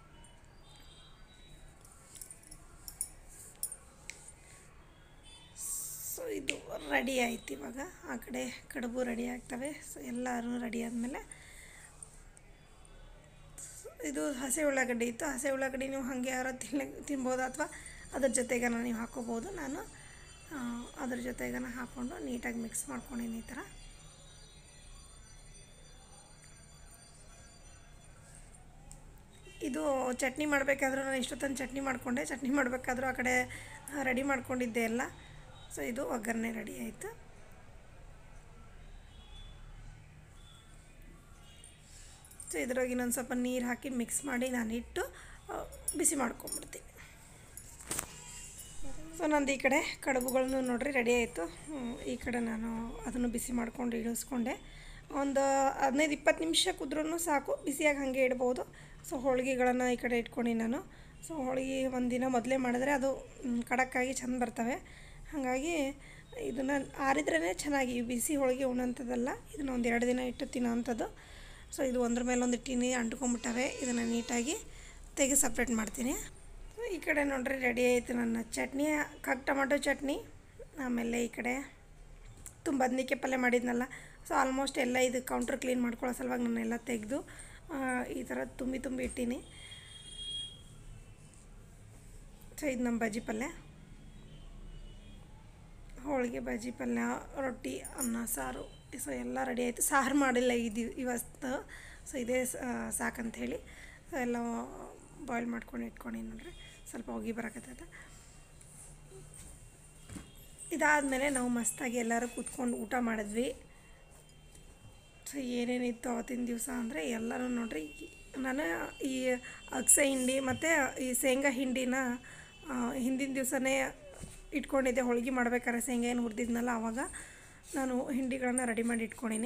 ಸೊ ಇದು ರೆಡಿ ಆಯ್ತು ಇವಾಗ ಆ ಕಡೆ ಕಡುಬು ರೆಡಿ ಆಗ್ತವೆ ಸೊ ಎಲ್ಲರೂ ರೆಡಿ ಆದಮೇಲೆ ಇದು ಹಸಿ ಉಳ್ಳಾಗಡ್ಡಿ ಇತ್ತು ಹಸಿ ಉಳ್ಳಾಗಡ್ಡಿ ನೀವು ಹಾಗೆ ಯಾರೋ ತಿನ್ನ ತಿನ್ಬೋದು ಅಥವಾ ಅದ್ರ ಜೊತೆಗನ ನೀವು ಹಾಕೋಬೋದು ನಾನು ಆ, ಅದ್ರ ಜೊತೆಗನ ಹಾಕ್ಕೊಂಡು ನೀಟಾಗಿ ಮಿಕ್ಸ್ ಮಾಡ್ಕೊಂಡಿನಿ ಈ ಥರ ಇದು ಚಟ್ನಿ ಮಾಡಬೇಕಾದ್ರೂ ನಾನು ಇಷ್ಟೊತ್ತನ ಚಟ್ನಿ ಮಾಡಿಕೊಂಡೆ ಚಟ್ನಿ ಮಾಡಬೇಕಾದ್ರೂ ಆ ಕಡೆ ರೆಡಿ ಮಾಡ್ಕೊಂಡಿದ್ದೆ ಎಲ್ಲ ಸೊ ಇದು ಒಗ್ಗರಣೆ ರೆಡಿ ಆಯಿತು ಸೊ ಇದ್ರಾಗ ಇನ್ನೊಂದು ಸ್ವಲ್ಪ ನೀರು ಹಾಕಿ ಮಿಕ್ಸ್ ಮಾಡಿ ನಾನು ಇಟ್ಟು ಆ, ಬಿಸಿ ಮಾಡ್ಕೊಂಬಿಡ್ತೀನಿ ಸೊ ನಂದು ಈ ಕಡೆ ಕಡುಬುಗಳನ್ನು ನೋಡ್ರಿ ರೆಡಿ ಆಯಿತು ಈ ಕಡೆ ನಾನು ಅದನ್ನು ಬಿಸಿ ಮಾಡ್ಕೊಂಡು ಇಳಿಸ್ಕೊಂಡೆ ಒಂದು ಹದಿನೈದು ಇಪ್ಪತ್ತು ನಿಮಿಷ ಕುದ್ರೂ ಸಾಕು ಬಿಸಿಯಾಗಿ ಹಾಗೆ ಇಡ್ಬೋದು ಸೊ ಹೋಳಿಗೆಗಳನ್ನು ಈ ಕಡೆ ಇಟ್ಕೊಂಡು ನಾನು ಸೊ ಹೋಳಿಗೆ ಒಂದಿನ ಮೊದಲೇ ಮಾಡಿದ್ರೆ ಅದು ಮ್, ಖಡಕ್ಕಾಗಿ ಚೆಂದ ಬರ್ತವೆ ಹಾಗಾಗಿ ಇದನ್ನು ಆರಿದ್ರೇ ಚೆನ್ನಾಗಿ ಬಿಸಿ ಹೋಳಿಗೆ ಉಣ್ಣೋಂಥದ್ದಲ್ಲ ಇದನ್ನು ಒಂದು ಎರಡು ದಿನ ಇಟ್ಟು ತಿನ್ನೋವಂಥದ್ದು ಸೊ ಇದು ಒಂದ್ರ ಮೇಲೆ ಒಂದು ಇಟ್ಟಿನಿ ಅಂಟ್ಕೊಂಬಿಟ್ಟವೆ ಇದನ್ನು ನೀಟಾಗಿ ತೆಗೆದು ಸಪ್ರೇಟ್ ಮಾಡ್ತೀನಿ ಈ ಕಡೆ ನೋಡ್ರಿ ರೆಡಿ ಆಯಿತು ನನ್ನ ಚಟ್ನಿ ಕಗ್ ಟೊಮೆಟೊ ಚಟ್ನಿ ಆಮೇಲೆ ಈ ಕಡೆ ತುಂಬ ಬದ್ನಿಕಾಯಿ ಪಲ್ಯ ಮಾಡಿದ್ನಲ್ಲ ಸೊ ಆಲ್ಮೋಸ್ಟ್ ಎಲ್ಲ ಇದು ಕೌಂಟ್ರ್ ಕ್ಲೀನ್ ಮಾಡ್ಕೊಳ್ಳೋ ಸಲುವಾಗಿ ನಾನೆಲ್ಲ ತೆಗೆದು ಈ ಥರ ತುಂಬಿ ತುಂಬಿ ಇಟ್ಟೀನಿ ಸೊ ಇದು ನಮ್ಮ ಬಜ್ಜಿ ಪಲ್ಯ ಹೋಳಿಗೆ ಬಜ್ಜಿ ಪಲ್ಯ ರೊಟ್ಟಿ ಅನ್ನ ಸಾರು ಸೊ ಎಲ್ಲ ರೆಡಿ ಆಯಿತು ಸಾರು ಮಾಡಿಲ್ಲ ಇದು ಇವತ್ತು ಸೊ ಇದೇ ಸಾಕಂಥೇಳಿ ಸೊ ಎಲ್ಲ ಬಾಯ್ಲ್ ಮಾಡ್ಕೊಂಡು ಇಟ್ಕೊಂಡು ನೋಡ್ರಿ ಸ್ವಲ್ಪ ಹೋಗಿ ಬರಕತ್ತದ ಇದಾದಮೇಲೆ ನಾವು ಮಸ್ತಾಗಿ ಎಲ್ಲರೂ ಕೂತ್ಕೊಂಡು ಊಟ ಮಾಡಿದ್ವಿ ಸೊ ಏನೇನಿತ್ತು ಅವತ್ತಿನ ದಿವಸ ಅಂದರೆ ಎಲ್ಲರೂ ನೋಡ್ರಿ ನಾನು ಈ ಅಗಸೆ ಹಿಂಡಿ ಮತ್ತು ಈ ಶೇಂಗಾ ಹಿಂಡಿನ ಆ, ಹಿಂದಿನ ದಿವಸನೇ ಇಟ್ಕೊಂಡಿದ್ದೆ ಹೋಳ್ಗೆ ಮಾಡ್ಬೇಕಾದ್ರೆ ಶೇಂಗಾ ಏನು ಹುರಿದಿದ್ನಲ್ಲ ಆವಾಗ ನಾನು ಹಿಂಡಿಗಳನ್ನು ರೆಡಿ ಮಾಡಿ ಇಟ್ಕೊಂಡಿನಿ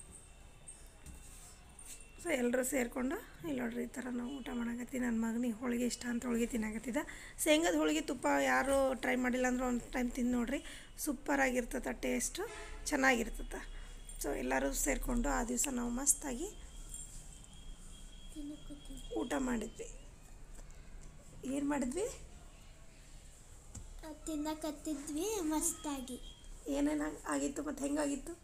ಸೊ ಎಲ್ಲರೂ ಸೇರಿಕೊಂಡು ಇಲ್ಲಿ ನೋಡ್ರಿ ಈ ಥರ ನಾವು ಊಟ ಮಾಡಕತ್ತಿ ನನ್ನ ಮಗನಿಗೆ ಹೋಳಿಗೆ ಇಷ್ಟ ಅಂತ ಹೋಳಿಗೆ ತಿನ್ನಾಕತ್ತಿದ್ದ ಶೇಂಗದ ಹೋಳಿಗೆ ತುಪ್ಪ ಯಾರು ಟ್ರೈ ಮಾಡಿಲ್ಲ ಅಂದ್ರೆ ಒಂದು ಟೈಮ್ ತಿಂದು ನೋಡ್ರಿ ಸೂಪರಾಗಿರ್ತದೆ ಟೇಸ್ಟು ಚೆನ್ನಾಗಿರ್ತದೆ ಸೊ ಎಲ್ಲರೂ ಸೇರಿಕೊಂಡು ಆ ದಿವಸ ನಾವು ಮಸ್ತಾಗಿ ಊಟ ಮಾಡಿದ್ವಿ ಏನು ಮಾಡಿದ್ವಿ ತಿನ್ನಕತ್ತಿದ್ವಿ ಮಸ್ತಾಗಿ ಏನೇನು ಆಗಿತ್ತು ಮತ್ತು ಹೆಂಗಾಗಿತ್ತು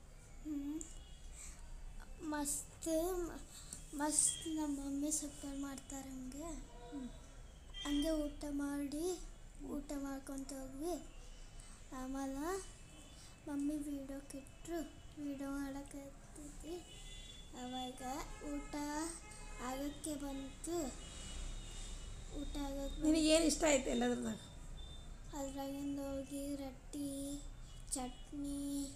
ಮಸ್ತ್ ಮಸ್ತ್ ನಮ್ಮ ಮಮ್ಮಿ ಸೂಪರ್ ಮಾಡ್ತಾರೆ ಹಂಗೆ ಹಂಗೆ ಊಟ ಮಾಡಿ ಊಟ ಮಾಡ್ಕೊತ ಹೋಗ್ವಿ ಆಮೇಲೆ ಮಮ್ಮಿ ವೀಡಿಯೋಕ್ಕಿಟ್ರು ವೀಡಿಯೋ ಮಾಡಕತ್ತಿದ್ವಿ ಅವಾಗ ಊಟ ಆಗಕ್ಕೆ ಬಂತು ಊಟ ಆಗಕ್ಕೆ ನಿನಗೆ ಏನು ಇಷ್ಟ ಆಯ್ತು ಎಲ್ಲದ್ರದಾಗ ಅದ್ರಾಗಿಂದ ಹೋಗಿ ರೊಟ್ಟಿ ಚಟ್ನಿ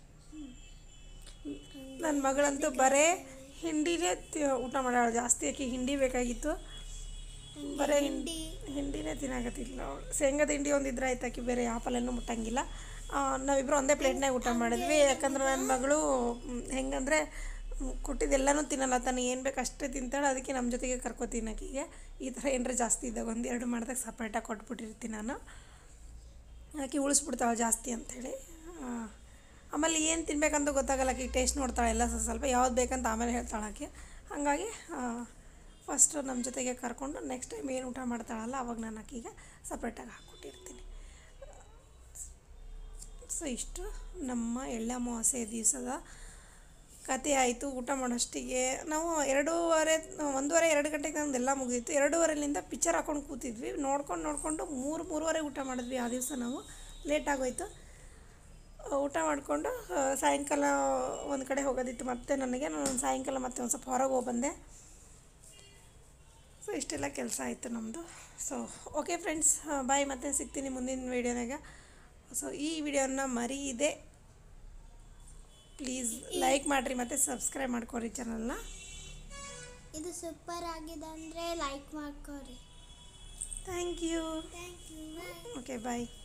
ನನ್ನ ಮಗಳಂತೂ ಬರೇ ಹಿಂಡಿನೇ ತಿ- ಊಟ ಮಾಡ್ಯಾಳ ಜಾಸ್ತಿ ಆಕಿ ಹಿಂಡಿ ಬೇಕಾಗಿತ್ತು ಬರೀ ಹಿಂಡಿ ಹಿಂಡಿನೇ ತಿನ್ನಾಕತ್ತಿಲ್ಲ ಅವಳು ಶೇಂಗಾದ ಹಿಂಡಿ ಒಂದಿದ್ರೆ ಆಯ್ತು ಆಕಿ ಬೇರೆ ಆಪಲನ್ನು ಮುಟ್ಟಂಗಿಲ್ಲ ಆ, ನಾವಿಬ್ರು ಒಂದೇ ಪ್ಲೇಟ್ನಾಗ ಊಟ ಮಾಡಿದ್ವಿ ಯಾಕಂದ್ರೆ ನನ್ನ ಮಗಳು ಮ್, ಹೆಂಗಂದ್ರೆ ಮ್, ಕೊಟ್ಟಿದ್ದೆಲ್ಲನೂ ತಿನ್ನಲ್ಲ ತಾನು ಏನು ಬೇಕು ಅಷ್ಟೇ ತಿಂತಾಳೆ ಅದಕ್ಕೆ ನಮ್ಮ ಜೊತೆಗೆ ಕರ್ಕೋತೀನಿ ಆಕಿಗೆ ಈ ಥರ ಏನರ ಜಾಸ್ತಿ ಇದ್ದಾಗ ಒಂದು ಎರಡು ಮಾಡಿದಾಗ ಸಪ್ರೇಟಾಗಿ ಕೊಟ್ಬಿಟ್ಟಿರ್ತೀನಿ ನಾನು ಆಕೆ ಉಳಿಸ್ಬಿಡ್ತಾಳೆ ಜಾಸ್ತಿ ಅಂಥೇಳಿ ಆಮೇಲೆ ಏನು ತಿನ್ಬೇಕಂತ ಗೊತ್ತಾಗಲ್ಲ ಆಕೆ ಟೇಸ್ಟ್ ನೋಡ್ತಾಳೆ ಎಲ್ಲ ಸ್ವಲ್ಪ ಸ್ವಲ್ಪ ಯಾವ್ದು ಬೇಕಂತ ಆಮೇಲೆ ಹೇಳ್ತಾಳೆ ಆಕೆ ಹಾಗಾಗಿ ಫಸ್ಟು ನಮ್ಮ ಜೊತೆಗೆ ಕರ್ಕೊಂಡು ನೆಕ್ಸ್ಟ್ ಟೈಮ್ ಏನು ಊಟ ಮಾಡ್ತಾಳಲ್ಲ ಅವಾಗ ನಾನು ಆಕೆಗೆ ಸಪ್ರೇಟಾಗಿ ಹಾಕ್ಕೊಟ್ಟಿರ್ತೀನಿ ಸೊ ಇಷ್ಟು ನಮ್ಮ ಎಳ್ಳಮಾವಾಸ್ಯೆ ದಿವಸದ ಕತೆ ಆಯಿತು ಊಟ ಮಾಡೋಷ್ಟಿಗೆ ನಾವು ಎರಡೂವರೆ ಒಂದೂವರೆ ಎರಡು ಗಂಟೆಗೆ ನಮ್ದೆಲ್ಲ ಮುಗಿದಿತ್ತು ಎರಡೂವರೆಲಿಂದ ಪಿಕ್ಚರ್ ಹಾಕೊಂಡು ಕೂತಿದ್ವಿ ನೋಡ್ಕೊಂಡು ನೋಡಿಕೊಂಡು ಮೂರು ಮೂರುವರೆ ಊಟ ಮಾಡಿದ್ವಿ ಆ ದಿವಸ ನಾವು ಲೇಟ್ ಆಗೋಯ್ತು ಊಟ ಮಾಡಿಕೊಂಡು ಸಾಯಂಕಾಲ ಒಂದು ಕಡೆ ಹೋಗೋದಿತ್ತು ಮತ್ತೆ ನನಗೆ ನಾನು ಸಾಯಂಕಾಲ ಮತ್ತೆ ಒಂದು ಸ್ವಲ್ಪ ಹೊರಗೆ ಹೋಗಿ ಬಂದೆ ಸೊ ಇಷ್ಟೆಲ್ಲ ಕೆಲಸ ಆಯಿತು ನಮ್ಮದು ಸೊ ಓಕೆ ಫ್ರೆಂಡ್ಸ್ ಬಾಯ್ ಮತ್ತೆ ಸಿಗ್ತೀನಿ ಮುಂದಿನ ವೀಡಿಯೋನಾಗ ಸೊ ಈ ವಿಡಿಯೋನ ಮರೀದೆ ಪ್ಲೀಸ್ ಲೈಕ್ ಮಾಡಿರಿ ಮತ್ತು ಸಬ್ಸ್ಕ್ರೈಬ್ ಮಾಡ್ಕೊರಿ ಚಾನಲ್ನ ಇದು ಸೂಪರ್ ಆಗಿದೆ ಅಂದರೆ ಲೈಕ್ ಮಾಡ್ಕೊರಿ thank you thank you bye okay bye